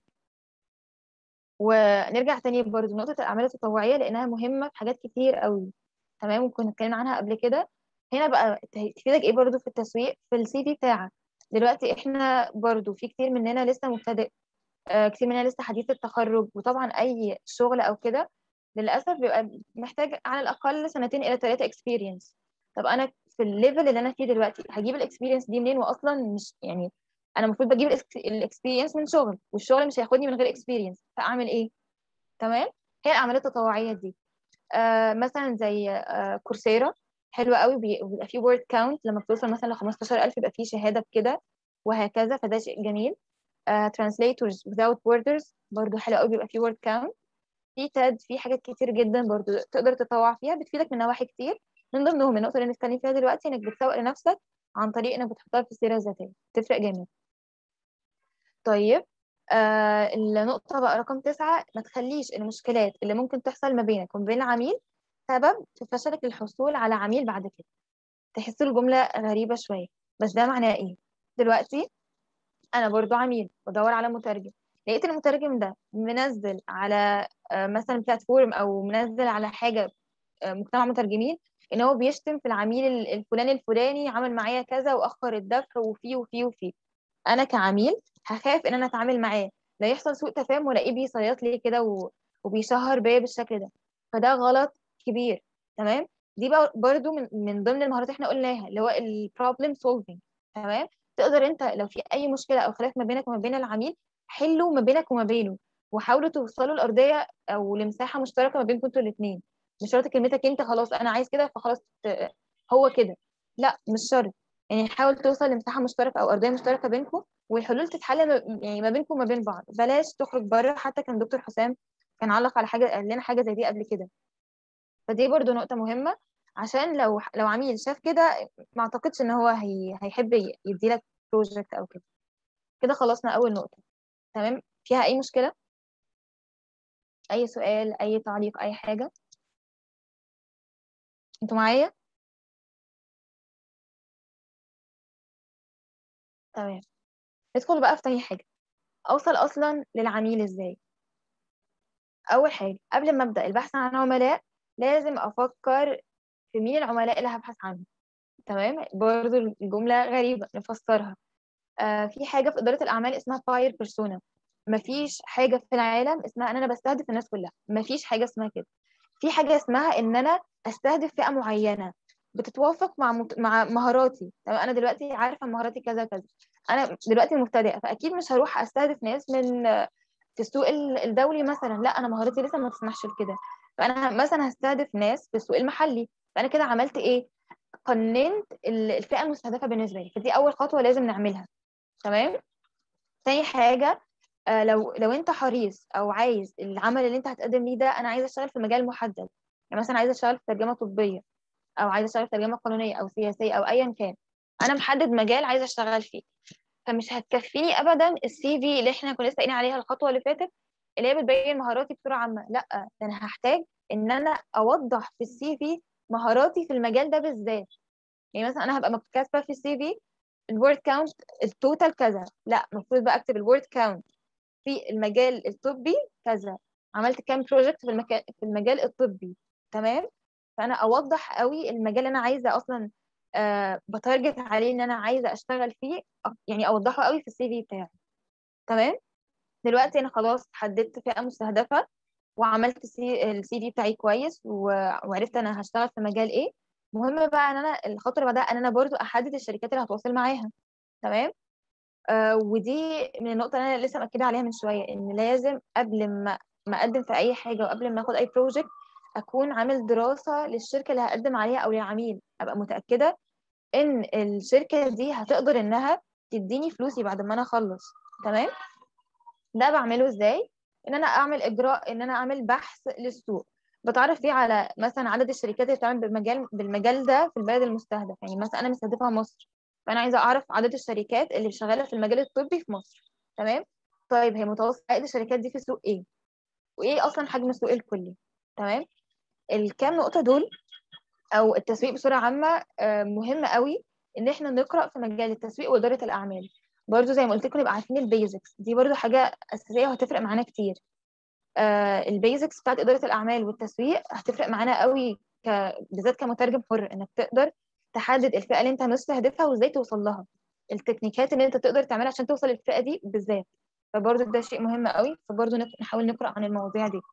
ونرجع تاني برضه نقطه الاعمال التطوعيه لانها مهمه في حاجات كتير قوي تمام وكنا اتكلمنا عنها قبل كده هنا بقى تفيدك ايه برضه في التسويق في السي في بتاعك دلوقتي احنا برضه في كتير مننا لسه مبتدئ آه كتير مننا لسه حديث التخرج وطبعا اي شغل او كده للاسف بيبقى محتاج على الاقل سنتين الى ثلاثه اكسبيرينس طب انا في الليفل اللي انا فيه دلوقتي هجيب الاكسبيرينس دي منين واصلا مش يعني انا المفروض بجيب الاكسبيرينس من شغل والشغل مش هياخدني من غير اكسبيرينس فاعمل ايه تمام هي الاعمال التطوعيه دي آه مثلا زي آه كورسيرا حلوه قوي بيبقى فيه وورد كاونت لما بتوصل مثلا ل 15000 يبقى فيه شهاده بكده وهكذا فده شيء جميل آه translators without borders برضو حلو قوي بيبقى فيه word count في تاد في حاجات كتير جدا برضو تقدر تتطوع فيها بتفيدك من نواحي كتير من ضمنهم النقطة اللي بنتكلم فيها دلوقتي انك بتسوق لنفسك عن طريق انك بتحطها في السيرة الذاتية تفرق جامد طيب آه النقطة بقى رقم تسعة ما تخليش المشكلات اللي ممكن تحصل ما بينك وما بين العميل سبب في فشلك للحصول على عميل بعد كده تحس الجملة غريبة شوية بس ده معناه ايه دلوقتي انا برضو عميل بدور على مترجم لقيت المترجم ده منزل على آه، مثلا بلاتفورم او منزل على حاجه آه، مجتمع مترجمين ان هو بيشتم في العميل ال- الفلاني الفلاني عمل معايا كذا واخر الدفع وفيه وفيه وفيه انا كعميل هخاف ان انا اتعامل معاه لا يحصل سوء تفاهم والاقيه بيصيط لي كده و- وبيشهر بيا بالشكل ده فده غلط كبير تمام دي بقى برضو من, من ضمن المهارات اللي احنا قلناها اللي هو البروبلم سولفينج تمام تقدر انت لو في اي مشكله او خلاف ما بينك وما بين العميل حلوا ما بينك وما بينه وحاولوا توصلوا لارضيه او لمساحه مشتركه ما بينكم انتوا الاثنين مش شرط كلمتك انت خلاص انا عايز كده فخلاص ت- هو كده لا مش شرط يعني حاول توصل لمساحه مشتركه او ارضيه مشتركه بينكم والحلول تتحل ما- يعني ما بينكم وما بين بعض بلاش تخرج بره حتى كان دكتور حسام كان علق على حاجه قال لنا حاجه زي دي قبل كده فدي برضو نقطه مهمه عشان لو لو عميل شاف كده ما اعتقدش ان هو هي هيحب ي- يديلك بروجكت او كده كده خلصنا اول نقطه تمام فيها اي مشكله اي سؤال اي تعليق اي حاجه انتوا معايا تمام ندخل بقى في تاني حاجه اوصل اصلا للعميل ازاي اول حاجه قبل ما ابدا البحث عن عملاء لازم افكر في مين العملاء اللي هبحث عنهم تمام برضو الجمله غريبه نفسرها آه في حاجه في اداره الاعمال اسمها باير بيرسونا مفيش حاجه في العالم اسمها ان انا بستهدف الناس كلها مفيش حاجه اسمها كده في حاجه اسمها ان انا استهدف فئه معينه بتتوافق مع مت... مع مهاراتي تمام انا دلوقتي عارفه مهاراتي كذا كذا انا دلوقتي مبتدئه فاكيد مش هروح استهدف ناس من في السوق ال- الدولي مثلا لا انا مهاراتي لسه ما تسمحش لكده فانا مثلا هستهدف ناس في السوق المحلي فانا كده عملت ايه قننت ال- الفئه المستهدفه بالنسبه لي فدي اول خطوه لازم نعملها تمام تاني حاجه آه، لو لو انت حريص او عايز العمل اللي انت هتقدم ليه ده انا عايزه اشتغل في مجال محدد يعني مثلا عايزه اشتغل في ترجمه طبيه او عايزه اشتغل في ترجمه قانونيه او سياسيه او ايا كان انا محدد مجال عايزه اشتغل فيه فمش هتكفيني ابدا السي في اللي احنا كنا لسه قايلين عليها الخطوه اللي فاتت اللي هي بتبين مهاراتي بصوره عامه لا ده انا هحتاج ان انا اوضح في السي في مهاراتي في المجال ده بالذات يعني مثلا انا هبقى كاتبه في السي في الورد كاونت التوتال كذا لا المفروض بقى اكتب الورد كاونت في المجال الطبي كذا عملت كام بروجكت في المكان في المجال الطبي تمام فانا اوضح قوي المجال اللي انا عايزه اصلا آه بتارجت عليه ان انا عايزه اشتغل فيه أ- يعني اوضحه قوي في السي في بتاعي تمام دلوقتي انا خلاص حددت فئه مستهدفه وعملت السي السي في بتاعي كويس و- وعرفت انا هشتغل في مجال ايه مهم بقى ان انا الخطوه اللي بعدها ان انا برضو احدد الشركات اللي هتواصل معاها تمام آه ودي من النقطه اللي انا لسه مأكده عليها من شويه ان لازم قبل ما ما اقدم في اي حاجه وقبل ما اخد اي بروجكت اكون عامل دراسه للشركه اللي هقدم عليها او للعميل ابقى متاكده ان الشركه دي هتقدر انها تديني فلوسي بعد ما انا اخلص تمام ده بعمله ازاي ان انا اعمل اجراء ان انا اعمل بحث للسوق بتعرف فيه على مثلا عدد الشركات اللي بتعمل بالمجال بالمجال ده في البلد المستهدف يعني مثلا انا مستهدفها مصر فانا عايزه اعرف عدد الشركات اللي شغاله في المجال الطبي في مصر تمام طيب هي متوسط عائد الشركات دي في السوق ايه وايه اصلا حجم السوق الكلي تمام الكام نقطه دول او التسويق بصوره عامه آه، مهم قوي ان احنا نقرا في مجال التسويق واداره الاعمال برضو زي ما قلت لكم نبقى عارفين البيزكس دي برضو حاجه اساسيه وهتفرق معانا كتير آه البيزكس بتاعت اداره الاعمال والتسويق هتفرق معانا قوي ك... بالذات كمترجم حر انك تقدر تحدد الفئه اللي انت مستهدفها وازاي توصل لها التكنيكات اللي انت تقدر تعملها عشان توصل للفئه دي بالذات فبرضو ده شيء مهم قوي فبرضو نك- نحاول نقرا عن المواضيع دي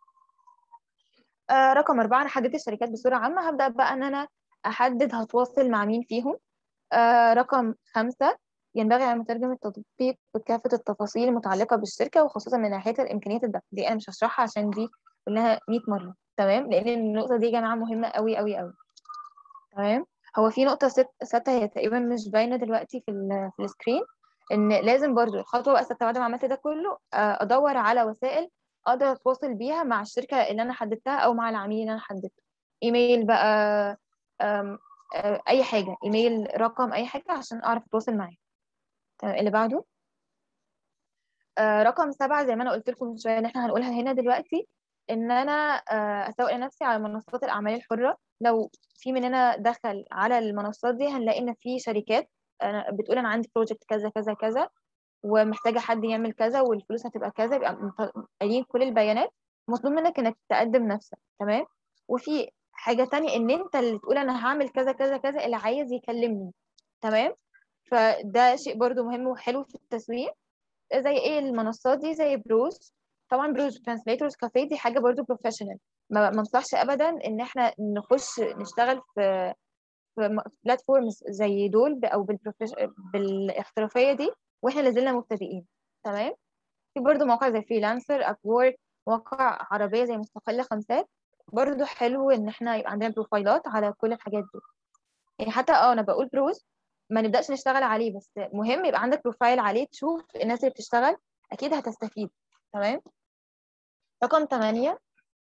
آه رقم أربعة أنا حددت الشركات بصورة عامة هبدأ بقى إن أنا أحدد هتواصل مع مين فيهم آه رقم خمسة ينبغي على المترجم التطبيق بكافة التفاصيل المتعلقة بالشركة وخصوصا من ناحية الإمكانيات الدفع دي أنا مش هشرحها عشان دي قلناها 100 مرة تمام لأن النقطة دي يا جماعة مهمة قوي قوي قوي تمام هو في نقطة ست ستة هي تقريبا مش باينة دلوقتي في ال في السكرين إن لازم برضو الخطوة بقى ستة بعد ما عملت ده كله آه، أدور على وسائل أقدر أتواصل بيها مع الشركة اللي أنا حددتها أو مع العميل اللي أنا حددته إيميل بقى آم، آه، أي حاجة إيميل رقم أي حاجة عشان أعرف أتواصل معاه تمام اللي بعده آه، رقم سبعة زي ما أنا قلت لكم من شوية إن إحنا هنقولها هنا دلوقتي إن أنا آه، أسوق لنفسي على منصات الأعمال الحرة لو في مننا دخل على المنصات دي هنلاقي إن في شركات أنا بتقول أنا عندي بروجكت كذا كذا كذا ومحتاجه حد يعمل كذا والفلوس هتبقى كذا يبقى مط- قايلين كل البيانات مطلوب منك انك تقدم نفسك تمام وفي حاجه تانية ان انت اللي تقول انا هعمل كذا كذا كذا اللي عايز يكلمني تمام فده شيء برضو مهم وحلو في التسويق زي ايه المنصات دي زي بروز طبعا بروز ترانسليتورز كافيه دي حاجه برضو بروفيشنال ما ما انصحش ابدا ان احنا نخش نشتغل في في بلاتفورمز زي دول ب- او بالبروفيش... بالاحترافيه دي واحنا لازلنا مبتدئين تمام في برضو مواقع زي فريلانسر اب وورك مواقع عربيه زي مستقله خمسات برضو حلو ان احنا يبقى عندنا بروفايلات على كل الحاجات دي يعني حتى اه انا بقول بروز ما نبداش نشتغل عليه بس مهم يبقى عندك بروفايل عليه تشوف الناس اللي بتشتغل اكيد هتستفيد تمام رقم 8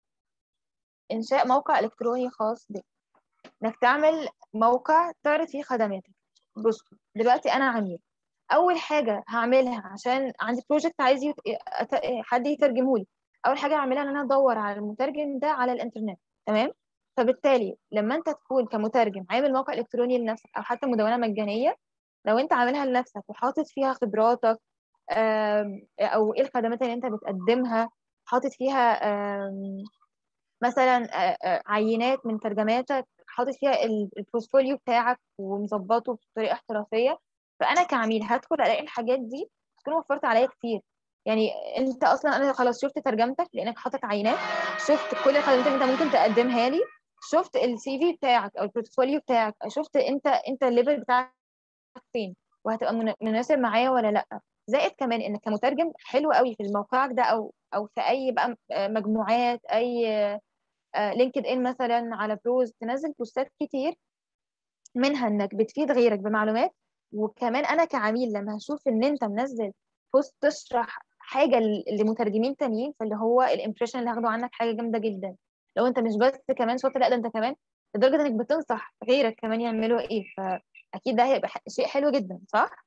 انشاء موقع الكتروني خاص بك انك تعمل موقع تعرض فيه خدماتك بص دلوقتي انا عميل اول حاجه هعملها عشان عندي بروجكت عايز يت... أت- حد يترجمه لي اول حاجه هعملها ان انا ادور على المترجم ده على الانترنت تمام فبالتالي لما انت تكون كمترجم عامل موقع الكتروني لنفسك او حتى مدونه مجانيه لو انت عاملها لنفسك وحاطط فيها خبراتك آم، او ايه الخدمات اللي انت بتقدمها حاطط فيها آم، مثلا آه، آه، عينات من ترجماتك حاطط فيها ال- البورتفوليو بتاعك ومظبطه بطريقه احترافيه فانا كعميل هدخل الاقي الحاجات دي تكون وفرت عليا كتير يعني انت اصلا انا خلاص شفت ترجمتك لانك حاطط عينات شفت كل الخدمات اللي انت ممكن تقدمها لي شفت السي في بتاعك او البورتفوليو بتاعك شفت انت انت الليفل بتاعك فين وهتبقى من- مناسب معايا ولا لا زائد كمان انك كمترجم حلو قوي في موقعك ده او او في اي بقى مجموعات اي لينكد ان مثلا على بروز تنزل بوستات كتير منها انك بتفيد غيرك بمعلومات وكمان انا كعميل لما هشوف ان انت منزل بوست تشرح حاجه ل- لمترجمين تانيين فاللي هو الامبريشن اللي هاخده عنك حاجه جامده جدا لو انت مش بس كمان شاطر لا ده انت كمان لدرجه انك بتنصح غيرك كمان يعملوا ايه فاكيد ده هيبقى ح- شيء حلو جدا صح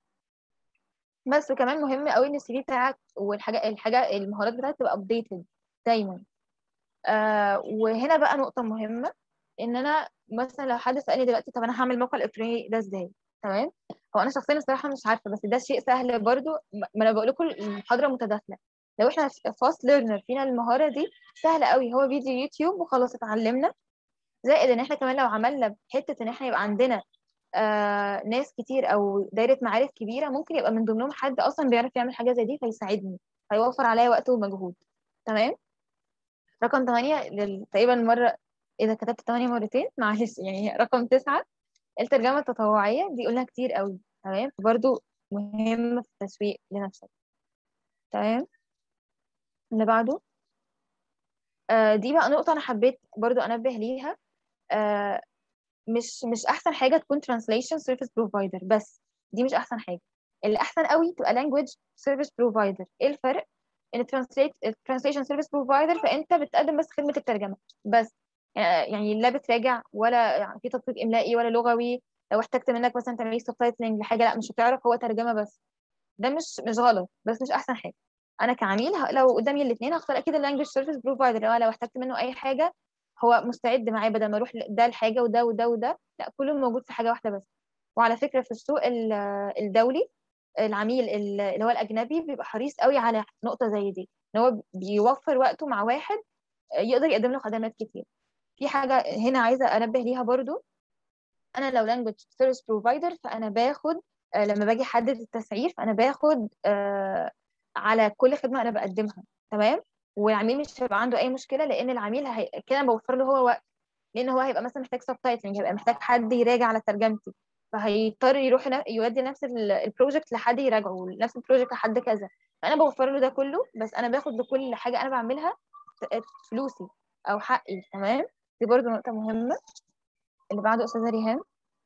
بس وكمان مهم قوي ان السي في بتاعك والحاجه الحاجه المهارات بتاعتك تبقى ابديتد دايما آه وهنا بقى نقطة مهمة إن أنا مثلا لو حد سألني دلوقتي طب أنا هعمل موقع إلكتروني ده إزاي؟ تمام؟ هو أنا شخصيا الصراحة مش عارفة بس ده شيء سهل برضو ما ما أنا بقول لكم المحاضرة متداخلة لو إحنا فاست ليرنر فينا المهارة دي سهلة قوي هو فيديو يوتيوب وخلاص اتعلمنا زائد إن إحنا كمان لو عملنا حتة إن إحنا يبقى عندنا آه ناس كتير أو دايرة معارف كبيرة ممكن يبقى من ضمنهم حد أصلا بيعرف يعمل حاجة زي دي فيساعدني هيوفر عليا وقت ومجهود تمام؟ رقم 8 لل... تقريبا مرة إذا كتبت 8 مرتين معلش يعني رقم 9 الترجمة التطوعية دي قلنا كتير قوي تمام برضو مهم في التسويق لنفسك تمام اللي بعده آه دي بقى نقطة أنا حبيت برضو أنبه ليها آه مش مش أحسن حاجة تكون translation service provider بس دي مش أحسن حاجة اللي أحسن قوي تبقى language service provider إيه الفرق؟ ان translate translation service provider فانت بتقدم بس خدمه الترجمه بس يعني لا بتراجع ولا يعني في تطبيق املائي ولا لغوي لو احتجت منك مثلا تعملي سبتايتلنج لحاجه لا مش هتعرف هو ترجمه بس ده مش مش غلط بس مش احسن حاجه انا كعميل ه- لو قدامي الاثنين هختار اكيد اللانجوج سيرفيس بروفايدر لو لو احتجت منه اي حاجه هو مستعد معايا بدل ما اروح ل- ده لحاجه وده وده وده لا كله موجود في حاجه واحده بس وعلى فكره في السوق ال- الدولي العميل ال- اللي هو الاجنبي بيبقى حريص قوي على نقطه زي دي ان هو بيوفر وقته مع واحد يقدر يقدم له خدمات كتير في حاجه هنا عايزه انبه ليها برضو انا لو language service provider فانا باخد آه، لما باجي احدد التسعير فانا باخد آه، على كل خدمه انا بقدمها تمام والعميل مش هيبقى عنده اي مشكله لان العميل هي... كده أنا بوفر له هو وقت لان هو هيبقى مثلا محتاج سبتايتلنج هيبقى محتاج حد يراجع على ترجمتي فهيضطر يروح ن- يودي نفس ال- البروجكت لحد يراجعه نفس البروجكت لحد كذا فانا بوفر له ده كله بس انا باخد لكل حاجه انا بعملها ت- فلوسي او حقي تمام دي برضو نقطه مهمه اللي بعده استاذه ريهام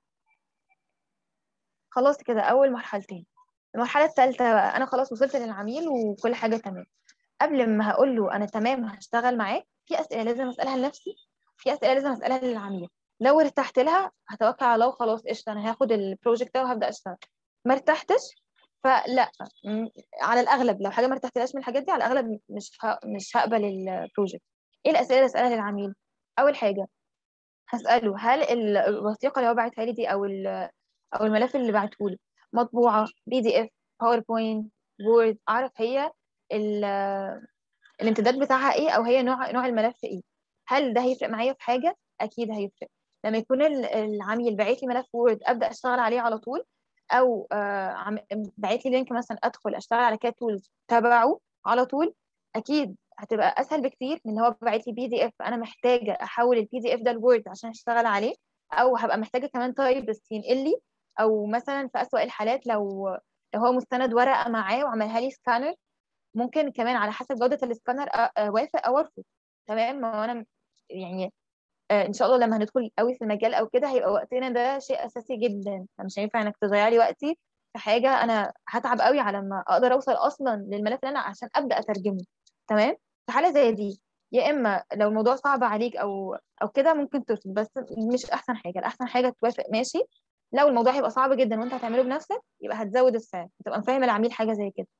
خلاص كده اول مرحلتين المرحله الثالثه بقى انا خلاص وصلت للعميل وكل حاجه تمام قبل ما هقول له انا تمام هشتغل معاك في اسئله لازم اسالها لنفسي في اسئله لازم اسالها للعميل لو ارتحت لها هتوكل على الله وخلاص قشطه انا هاخد البروجكت ده وهبدا اشتغل ما ارتحتش فلا م- على الاغلب لو حاجه ما ارتحتلهاش من الحاجات دي على الاغلب مش ه... مش هقبل البروجكت ايه الاسئله اللي اسالها للعميل اول حاجه هساله هل ال- الوثيقه اللي هو باعتها لي دي او ال- او الملف اللي بعته لي مطبوعه بي دي اف باوربوينت وورد اعرف هي ال- الامتداد بتاعها ايه او هي نوع نوع الملف ايه هل ده هيفرق معايا في حاجه اكيد هيفرق لما يكون ال- العميل باعت لي ملف وورد ابدا اشتغل عليه على طول او آه، عم- باعت لي لينك مثلا ادخل اشتغل على كات تولز تبعه على طول اكيد هتبقى اسهل بكتير من اللي هو باعت لي بي دي اف انا محتاجه احول البي دي اف ده لوورد عشان اشتغل عليه او هبقى محتاجه كمان تايبست ينقل لي او مثلا في اسوأ الحالات لو لو هو مستند ورقه معاه وعملها لي سكانر ممكن كمان على حسب جوده السكانر أ- اوافق او ارفض تمام ما هو انا يعني آه، ان شاء الله لما هندخل قوي في المجال او كده هيبقى وقتنا ده شيء اساسي جدا فمش هينفع انك تضيع لي وقتي في حاجه انا هتعب قوي على ما اقدر اوصل اصلا للملف اللي انا عشان ابدا اترجمه تمام في حاله زي دي يا اما لو الموضوع صعب عليك او او كده ممكن ترفض بس مش احسن حاجه الاحسن حاجه توافق ماشي لو الموضوع هيبقى صعب جدا وانت هتعمله بنفسك يبقى هتزود السعر تبقى مفهم العميل حاجه زي كده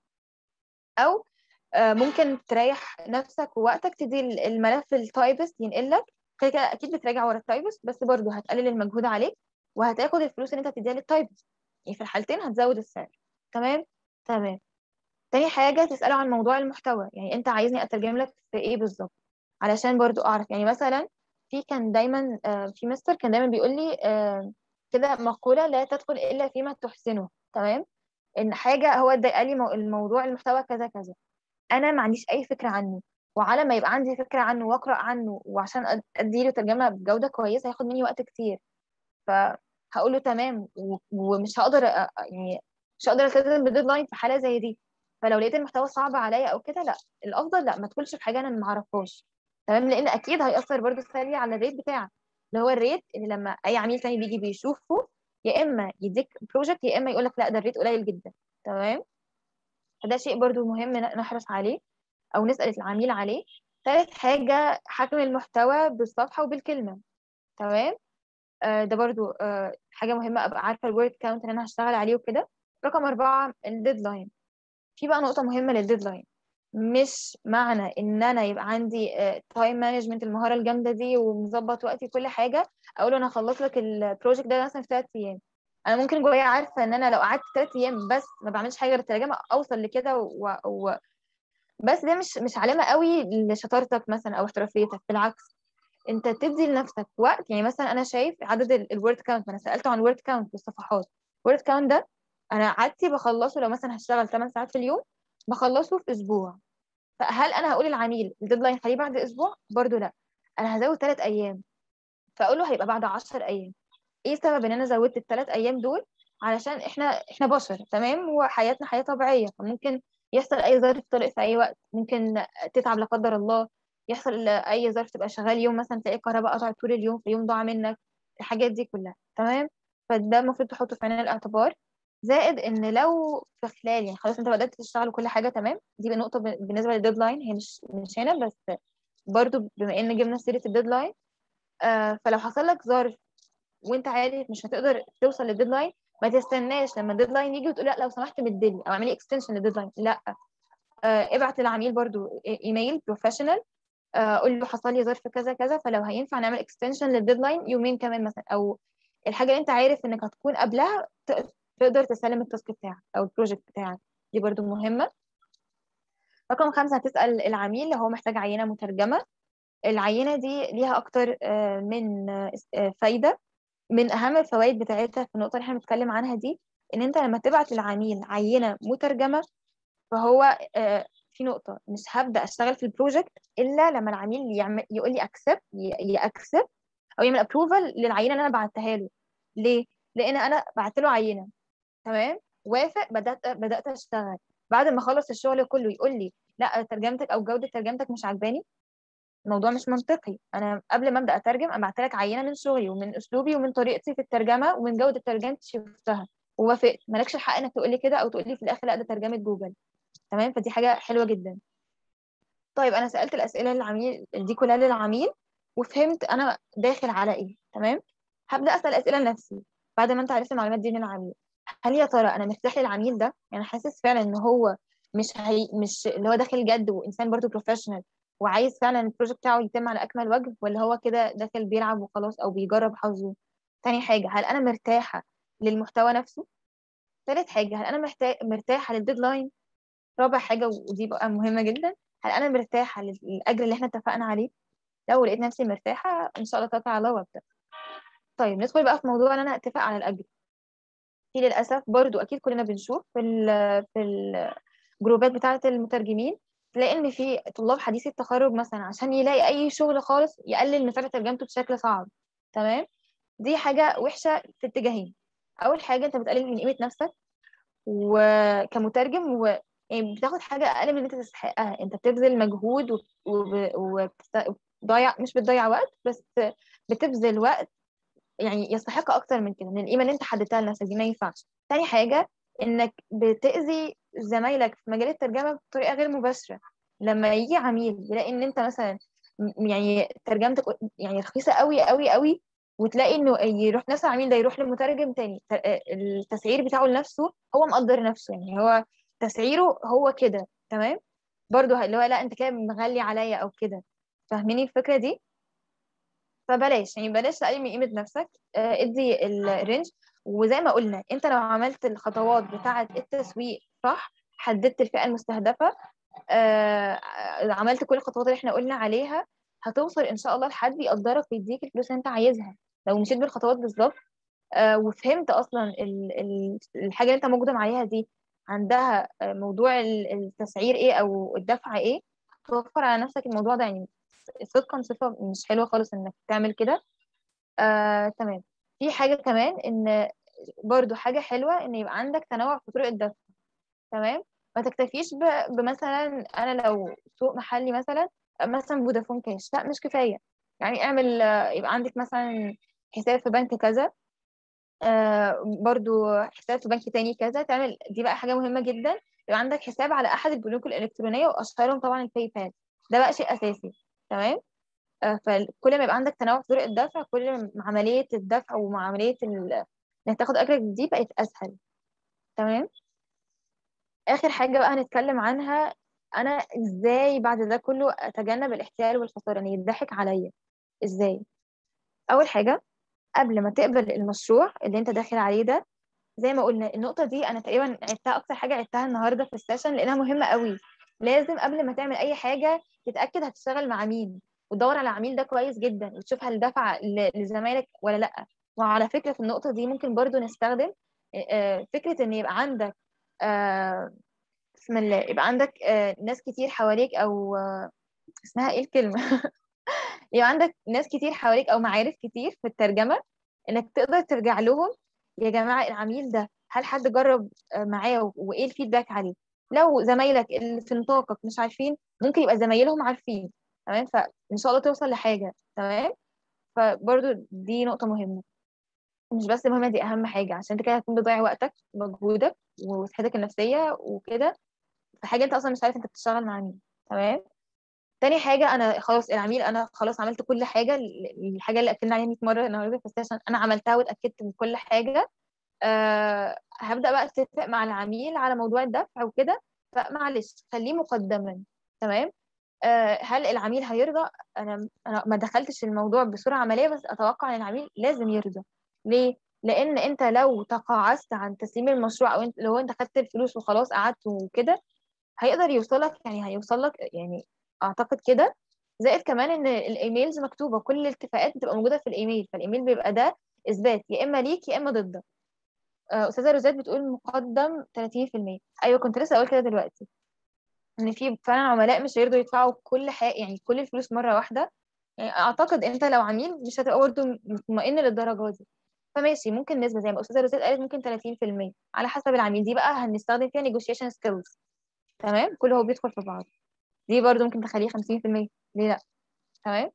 او آه، ممكن تريح نفسك ووقتك تدي ال- الملف التايبست ينقل لك كده كده اكيد بتراجع ورا التايبست بس برضه هتقلل المجهود عليك وهتاخد الفلوس اللي انت هتديها للتايبست يعني في الحالتين هتزود السعر تمام تمام تاني حاجة تسأله عن موضوع المحتوى يعني انت عايزني اترجم لك في ايه بالظبط علشان برضو اعرف يعني مثلا في كان دايما آه، في مستر كان دايما بيقول لي آه، كده مقولة لا تدخل الا فيما تحسنه تمام ان حاجة هو ادى قال لي مو- الموضوع المحتوى كذا كذا انا ما عنديش اي فكرة عنه وعلى ما يبقى عندي فكرة عنه واقرأ عنه وعشان أد- اديله ترجمة بجودة كويسة هياخد مني وقت كتير فهقول له تمام و- ومش هقدر أ- أ- يعني مش هقدر التزم بديدلاين في حالة زي دي فلو لقيت المحتوى صعب عليا او كده لا الافضل لا ما تدخلش في حاجه انا ما اعرفهاش تمام لان اكيد هيأثر برضو سلبي على الريت بتاعك اللي هو الريت اللي لما اي عميل تاني بيجي بيشوفه يا اما يديك بروجكت يا اما يقول لك لا ده الريت قليل جدا تمام فده شيء برضو مهم ن- نحرص عليه او نسأل العميل عليه ثالث حاجه حجم المحتوى بالصفحه وبالكلمه تمام آه ده برضو آه حاجه مهمه ابقى عارفه الورد كاونت اللي انا هشتغل عليه وكده رقم أربعة الديدلاين في بقى نقطة مهمة للديدلاين مش معنى ان انا يبقى عندي تايم مانجمنت المهارة الجامدة دي ومظبط وقتي كل حاجة اقول انا هخلص لك البروجكت ده مثلا في ثلاث ايام انا ممكن جوايا عارفة ان انا لو قعدت ثلاث ايام بس ما بعملش حاجة غير الترجمة اوصل لكده و... و... بس ده مش مش علامة قوي لشطارتك مثلا او احترافيتك بالعكس انت تدي لنفسك وقت يعني مثلا انا شايف عدد الورد كاونت انا سالته عن الورد كاونت بالصفحات الورد كاونت ده انا عادتي بخلصه لو مثلا هشتغل 8 ساعات في اليوم بخلصه في اسبوع فهل انا هقول للعميل الديدلاين خليه بعد اسبوع برضو لا انا هزود 3 ايام فاقول له هيبقى بعد 10 ايام ايه السبب ان انا زودت الثلاث ايام دول علشان احنا احنا بشر تمام وحياتنا حياه طبيعيه فممكن يحصل اي ظرف طارئ في اي وقت ممكن تتعب لا قدر الله يحصل اي ظرف تبقى شغال يوم مثلا تلاقي الكهرباء قطعت طول اليوم في يوم ضاع منك الحاجات دي كلها تمام فده المفروض تحطه في عين الاعتبار زائد ان لو في خلال يعني خلاص انت بدات تشتغل وكل حاجه تمام دي نقطه ب- بالنسبه للديدلاين هي مش مش هنا بس برضو بما ان جبنا سيره الديدلاين آه فلو حصل لك ظرف وانت عارف مش هتقدر توصل للديدلاين ما تستناش لما الديدلاين يجي وتقول لا لو سمحت مدلي او اعملي اكستنشن للديدلاين لا آه ابعت للعميل برضو ايميل بروفيشنال قول له حصل لي ظرف كذا كذا فلو هينفع نعمل اكستنشن للديدلاين يومين كمان مثلا او الحاجه اللي انت عارف انك هتكون قبلها ت- تقدر تسلم التاسك بتاعك او البروجكت بتاعك دي برضو مهمه رقم خمسة هتسأل العميل لو هو محتاج عينة مترجمة العينة دي ليها أكتر آه، من آه، آه، فايدة من أهم الفوائد بتاعتها في النقطة اللي احنا بنتكلم عنها دي إن أنت لما تبعت للعميل عينة مترجمة فهو آه، في نقطة مش هبدأ أشتغل في البروجكت إلا لما العميل يعمل يقول لي أكسبت يأكسبت أو يعمل أبروفال للعينة اللي أنا بعتها له ليه؟ لأن أنا بعت له عينة تمام وافق بدأت بدأت أشتغل بعد ما أخلص الشغل كله يقول لي لا ترجمتك أو جودة ترجمتك مش عجباني الموضوع مش منطقي انا قبل ما ابدا اترجم انا بعت لك عينه من شغلي ومن اسلوبي ومن طريقتي في الترجمه ومن جوده ترجمتي شفتها ووافقت مالكش الحق انك تقول لي كده او تقول لي في الاخر لا ده ترجمه جوجل تمام فدي حاجه حلوه جدا طيب انا سالت الاسئله للعميل دي كلها للعميل وفهمت انا داخل على ايه تمام هبدا اسال اسئله لنفسي بعد ما انت عرفت المعلومات دي من العميل هل يا ترى انا مرتاح للعميل ده يعني حاسس فعلا ان هو مش هي مش اللي هو داخل جد وانسان برضو بروفيشنال وعايز فعلا البروجكت بتاعه يتم على اكمل وجه ولا هو كده داخل بيلعب وخلاص او بيجرب حظه تاني حاجه هل انا مرتاحه للمحتوى نفسه تالت حاجه هل انا محتاج مرتاحه للديدلاين رابع حاجة ودي بقى مهمة جدا هل أنا مرتاحة للأجر اللي احنا اتفقنا عليه لو لقيت نفسي مرتاحة إن شاء الله توكل على الله وأبدأ طيب ندخل بقى في موضوع إن أنا أتفق على الأجر في للأسف برضو أكيد كلنا بنشوف في ال في الجروبات بتاعة المترجمين تلاقي إن في طلاب حديثي التخرج مثلا عشان يلاقي أي شغل خالص يقلل من سعر ترجمته بشكل صعب تمام دي حاجة وحشة في اتجاهين أول حاجة أنت بتقلل من قيمة نفسك وكمترجم و يعني بتاخد حاجة أقل من اللي أنت تستحقها أنت بتبذل مجهود وبتضيع مش بتضيع وقت بس بتبذل وقت يعني يستحق أكتر من كده من القيمة اللي أنت حددتها لنفسك دي ما ينفعش تاني حاجة إنك بتأذي زمايلك في مجال الترجمة بطريقة غير مباشرة لما يجي عميل يلاقي إن أنت مثلا يعني ترجمتك يعني رخيصة قوي قوي قوي وتلاقي انه يروح نفس العميل ده يروح لمترجم تاني التسعير بتاعه لنفسه هو مقدر نفسه يعني هو تسعيره هو كده تمام برضو اللي هو لا انت كده مغلي عليا او كده فاهميني الفكره دي فبلاش يعني بلاش تقلل من قيمه نفسك ادي الرينج وزي ما قلنا انت لو عملت الخطوات بتاعه التسويق صح حددت الفئه المستهدفه عملت كل الخطوات اللي احنا قلنا عليها هتوصل ان شاء الله لحد يقدرك ويديك الفلوس اللي انت عايزها لو مشيت بالخطوات بالظبط آه وفهمت اصلا ال ال الحاجه اللي انت مقدم عليها دي عندها آه موضوع التسعير ايه او الدفع ايه توفر على نفسك الموضوع ده يعني صدقا صفه مش حلوه خالص انك تعمل كده آه تمام في حاجه كمان ان برضو حاجه حلوه ان يبقى عندك تنوع في طرق الدفع تمام ما تكتفيش بمثلا انا لو سوق محلي مثلا مثلا فودافون كاش لا مش كفايه يعني اعمل يبقى عندك مثلا حساب في بنك كذا آه برضو حساب في بنك تاني كذا تعمل دي بقى حاجة مهمة جدا يبقى عندك حساب على أحد البنوك الإلكترونية وأشهرهم طبعا الباي بال ده بقى شيء أساسي تمام آه فكل ما يبقى عندك تنوع في طرق الدفع كل ما عملية الدفع وعملية ال... إنك تاخد أجرك دي بقت أسهل تمام آخر حاجة بقى هنتكلم عنها أنا إزاي بعد ده كله أتجنب الاحتيال والخسارة يعني يضحك عليا إزاي أول حاجة قبل ما تقبل المشروع اللي انت داخل عليه ده زي ما قلنا النقطه دي انا تقريبا عدتها اكتر حاجه عدتها النهارده في السيشن لانها مهمه قوي لازم قبل ما تعمل اي حاجه تتاكد هتشتغل مع مين وتدور على العميل ده كويس جدا وتشوف هل دفع لزمايلك ولا لا وعلى فكره في النقطه دي ممكن برضو نستخدم فكره ان يبقى عندك بسم الله يبقى عندك ناس كتير حواليك او اسمها ايه الكلمه يبقى عندك ناس كتير حواليك او معارف كتير في الترجمه انك تقدر ترجع لهم يا جماعه العميل ده هل حد جرب معاه وايه الفيدباك عليه لو زمايلك اللي في نطاقك مش عارفين ممكن يبقى زمايلهم عارفين تمام فان شاء الله توصل لحاجه تمام فبرضو دي نقطه مهمه مش بس مهمه دي اهم حاجه عشان انت كده هتكون بتضيع وقتك ومجهودك وصحتك النفسيه وكده في حاجه انت اصلا مش عارف انت بتشتغل مع مين تمام تاني حاجة أنا خلاص العميل أنا خلاص عملت كل حاجة الحاجة اللي أكدنا عليها 100 مرة النهاردة في السيشن أنا عملتها واتأكدت من كل حاجة أه هبدأ بقى أتفق مع العميل على موضوع الدفع وكده فمعلش خليه مقدما تمام أه هل العميل هيرضى أنا أنا ما دخلتش الموضوع بصورة عملية بس أتوقع إن العميل لازم يرضى ليه؟ لأن أنت لو تقاعست عن تسليم المشروع أو أنت لو أنت خدت الفلوس وخلاص قعدت وكده هيقدر يوصلك يعني هيوصلك يعني اعتقد كده زائد كمان ان الايميلز مكتوبه كل الاتفاقات بتبقى موجوده في الايميل فالايميل بيبقى ده اثبات يا اما ليك يا اما ضدك استاذه روزات بتقول مقدم 30% ايوه كنت لسه اقول كده دلوقتي ان في فعلا عملاء مش هيرضوا يدفعوا كل حاجه يعني كل الفلوس مره واحده يعني اعتقد انت لو عميل مش هتبقى برضه مطمئن للدرجه دي فماشي ممكن نسبه زي ما استاذه روزات قالت ممكن 30% على حسب العميل دي بقى هنستخدم فيها نيجوشيشن سكيلز تمام كله هو بيدخل في بعض دي برضو ممكن تخليه خمسين في المية ليه لأ تمام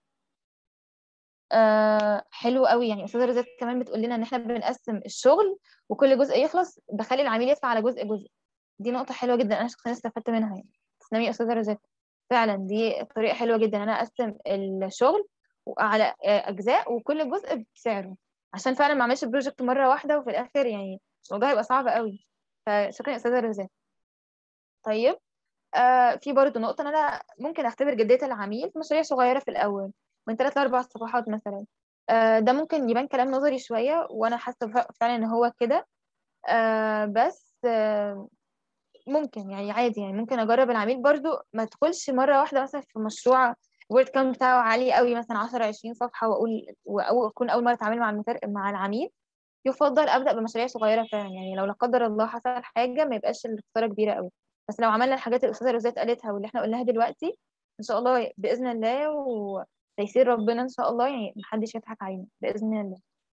آه حلو قوي يعني استاذه رزق كمان بتقول لنا ان احنا بنقسم الشغل وكل جزء يخلص بخلي العميل يدفع على جزء جزء دي نقطه حلوه جدا انا شخصيا استفدت منها يعني تسلمي يا استاذه رزق فعلا دي طريقه حلوه جدا انا اقسم الشغل على اجزاء وكل جزء بسعره عشان فعلا ما اعملش البروجكت مره واحده وفي الاخر يعني الموضوع هيبقى صعب قوي فشكرا يا استاذه رزق طيب آه في برضه نقطة إن أنا ممكن أختبر جدية العميل في مشاريع صغيرة في الأول من ثلاث لأربع صفحات مثلا آه ده ممكن يبان كلام نظري شوية وأنا حاسة فعلا إن هو كده آه بس آه ممكن يعني عادي يعني ممكن اجرب العميل برضو ما ادخلش مره واحده مثلا في مشروع الورد كاونت بتاعه عالي قوي مثلا 10 20 صفحه واقول او اكون اول مره اتعامل مع المتر... مع العميل يفضل ابدا بمشاريع صغيره فعلا يعني لو لا قدر الله حصل حاجه ما يبقاش الخساره كبيره قوي بس لو عملنا الحاجات اللي الاستاذه روزات قالتها واللي احنا قلناها دلوقتي ان شاء الله باذن الله وتيسير ربنا ان شاء الله يعني محدش يضحك علينا باذن الله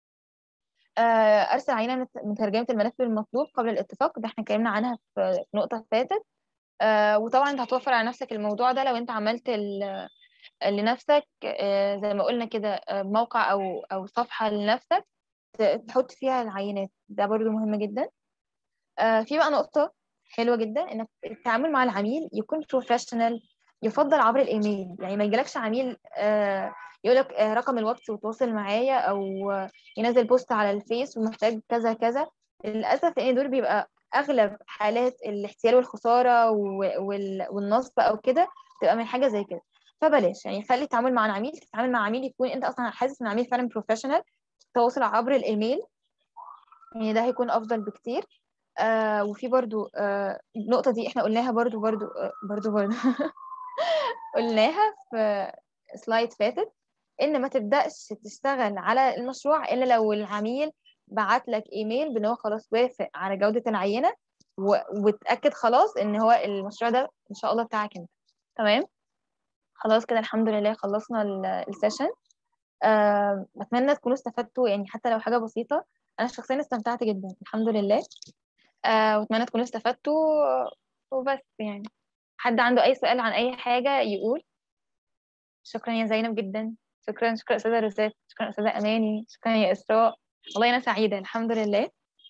ارسل عينه من ترجمه الملف المطلوب قبل الاتفاق ده احنا اتكلمنا عنها في نقطه فاتت وطبعا انت هتوفر على نفسك الموضوع ده لو انت عملت لنفسك زي ما قلنا كده موقع او او صفحه لنفسك تحط فيها العينات ده برضو مهم جدا في بقى نقطه حلوه جدا انك التعامل مع العميل يكون بروفيشنال يفضل عبر الايميل يعني ما يجيلكش عميل يقول لك رقم الواتس وتواصل معايا او ينزل بوست على الفيس ومحتاج كذا كذا للاسف لان دول بيبقى اغلب حالات الاحتيال والخساره والنصب او كده تبقى من حاجه زي كده فبلاش يعني خلي التعامل مع العميل تتعامل مع عميل يكون انت اصلا حاسس ان العميل فعلا بروفيشنال تواصل عبر الايميل يعني ده هيكون افضل بكتير آه وفي برضو آه النقطه دي احنا قلناها برضو برضو آه برضو برضو قلناها في سلايد فاتت ان ما تبداش تشتغل على المشروع الا لو العميل بعت لك ايميل بان هو خلاص وافق على جوده العينه و... وتاكد خلاص ان هو المشروع ده ان شاء الله بتاعك انت تمام خلاص كده الحمد لله خلصنا السيشن أه بتمنى تكونوا استفدتوا يعني حتى لو حاجه بسيطه انا شخصيا استمتعت جدا الحمد لله أه واتمنى تكونوا استفدتوا وبس يعني حد عنده اي سؤال عن اي حاجه يقول شكرا يا زينب جدا شكرا شكرا استاذه روزات شكرا استاذه اماني شكرا يا اسراء والله انا سعيده الحمد لله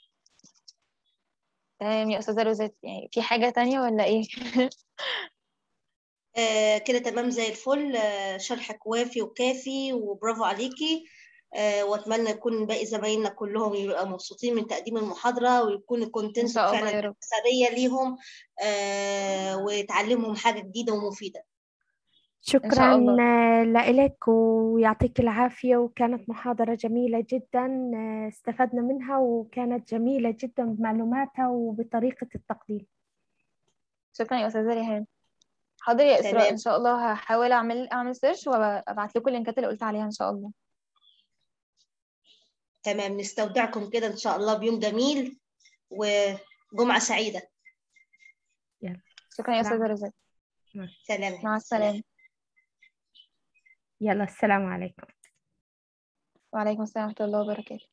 تمام يا استاذه روزات يعني في حاجه تانية ولا ايه آه كده تمام زي الفل آه شرحك وافي وكافي وبرافو عليكي آه واتمنى يكون باقي زمايلنا كلهم يبقى مبسوطين من تقديم المحاضره ويكون الكونتنت فعلا اثريه ليهم آه وتعلمهم حاجه جديده ومفيده شكرا لك ويعطيك العافية وكانت محاضرة جميلة جدا استفدنا منها وكانت جميلة جدا بمعلوماتها وبطريقة التقديم شكرا يا أستاذة ريهان حاضر يا إسراء إن شاء الله هحاول أعمل أعمل سيرش وأبعت لكم اللينكات اللي قلت عليها إن شاء الله تمام نستودعكم كده إن شاء الله بيوم جميل وجمعة سعيدة يلا شكرا يا أستاذة رزق سلام مع السلامة يلا السلام عليكم وعليكم السلام ورحمة الله وبركاته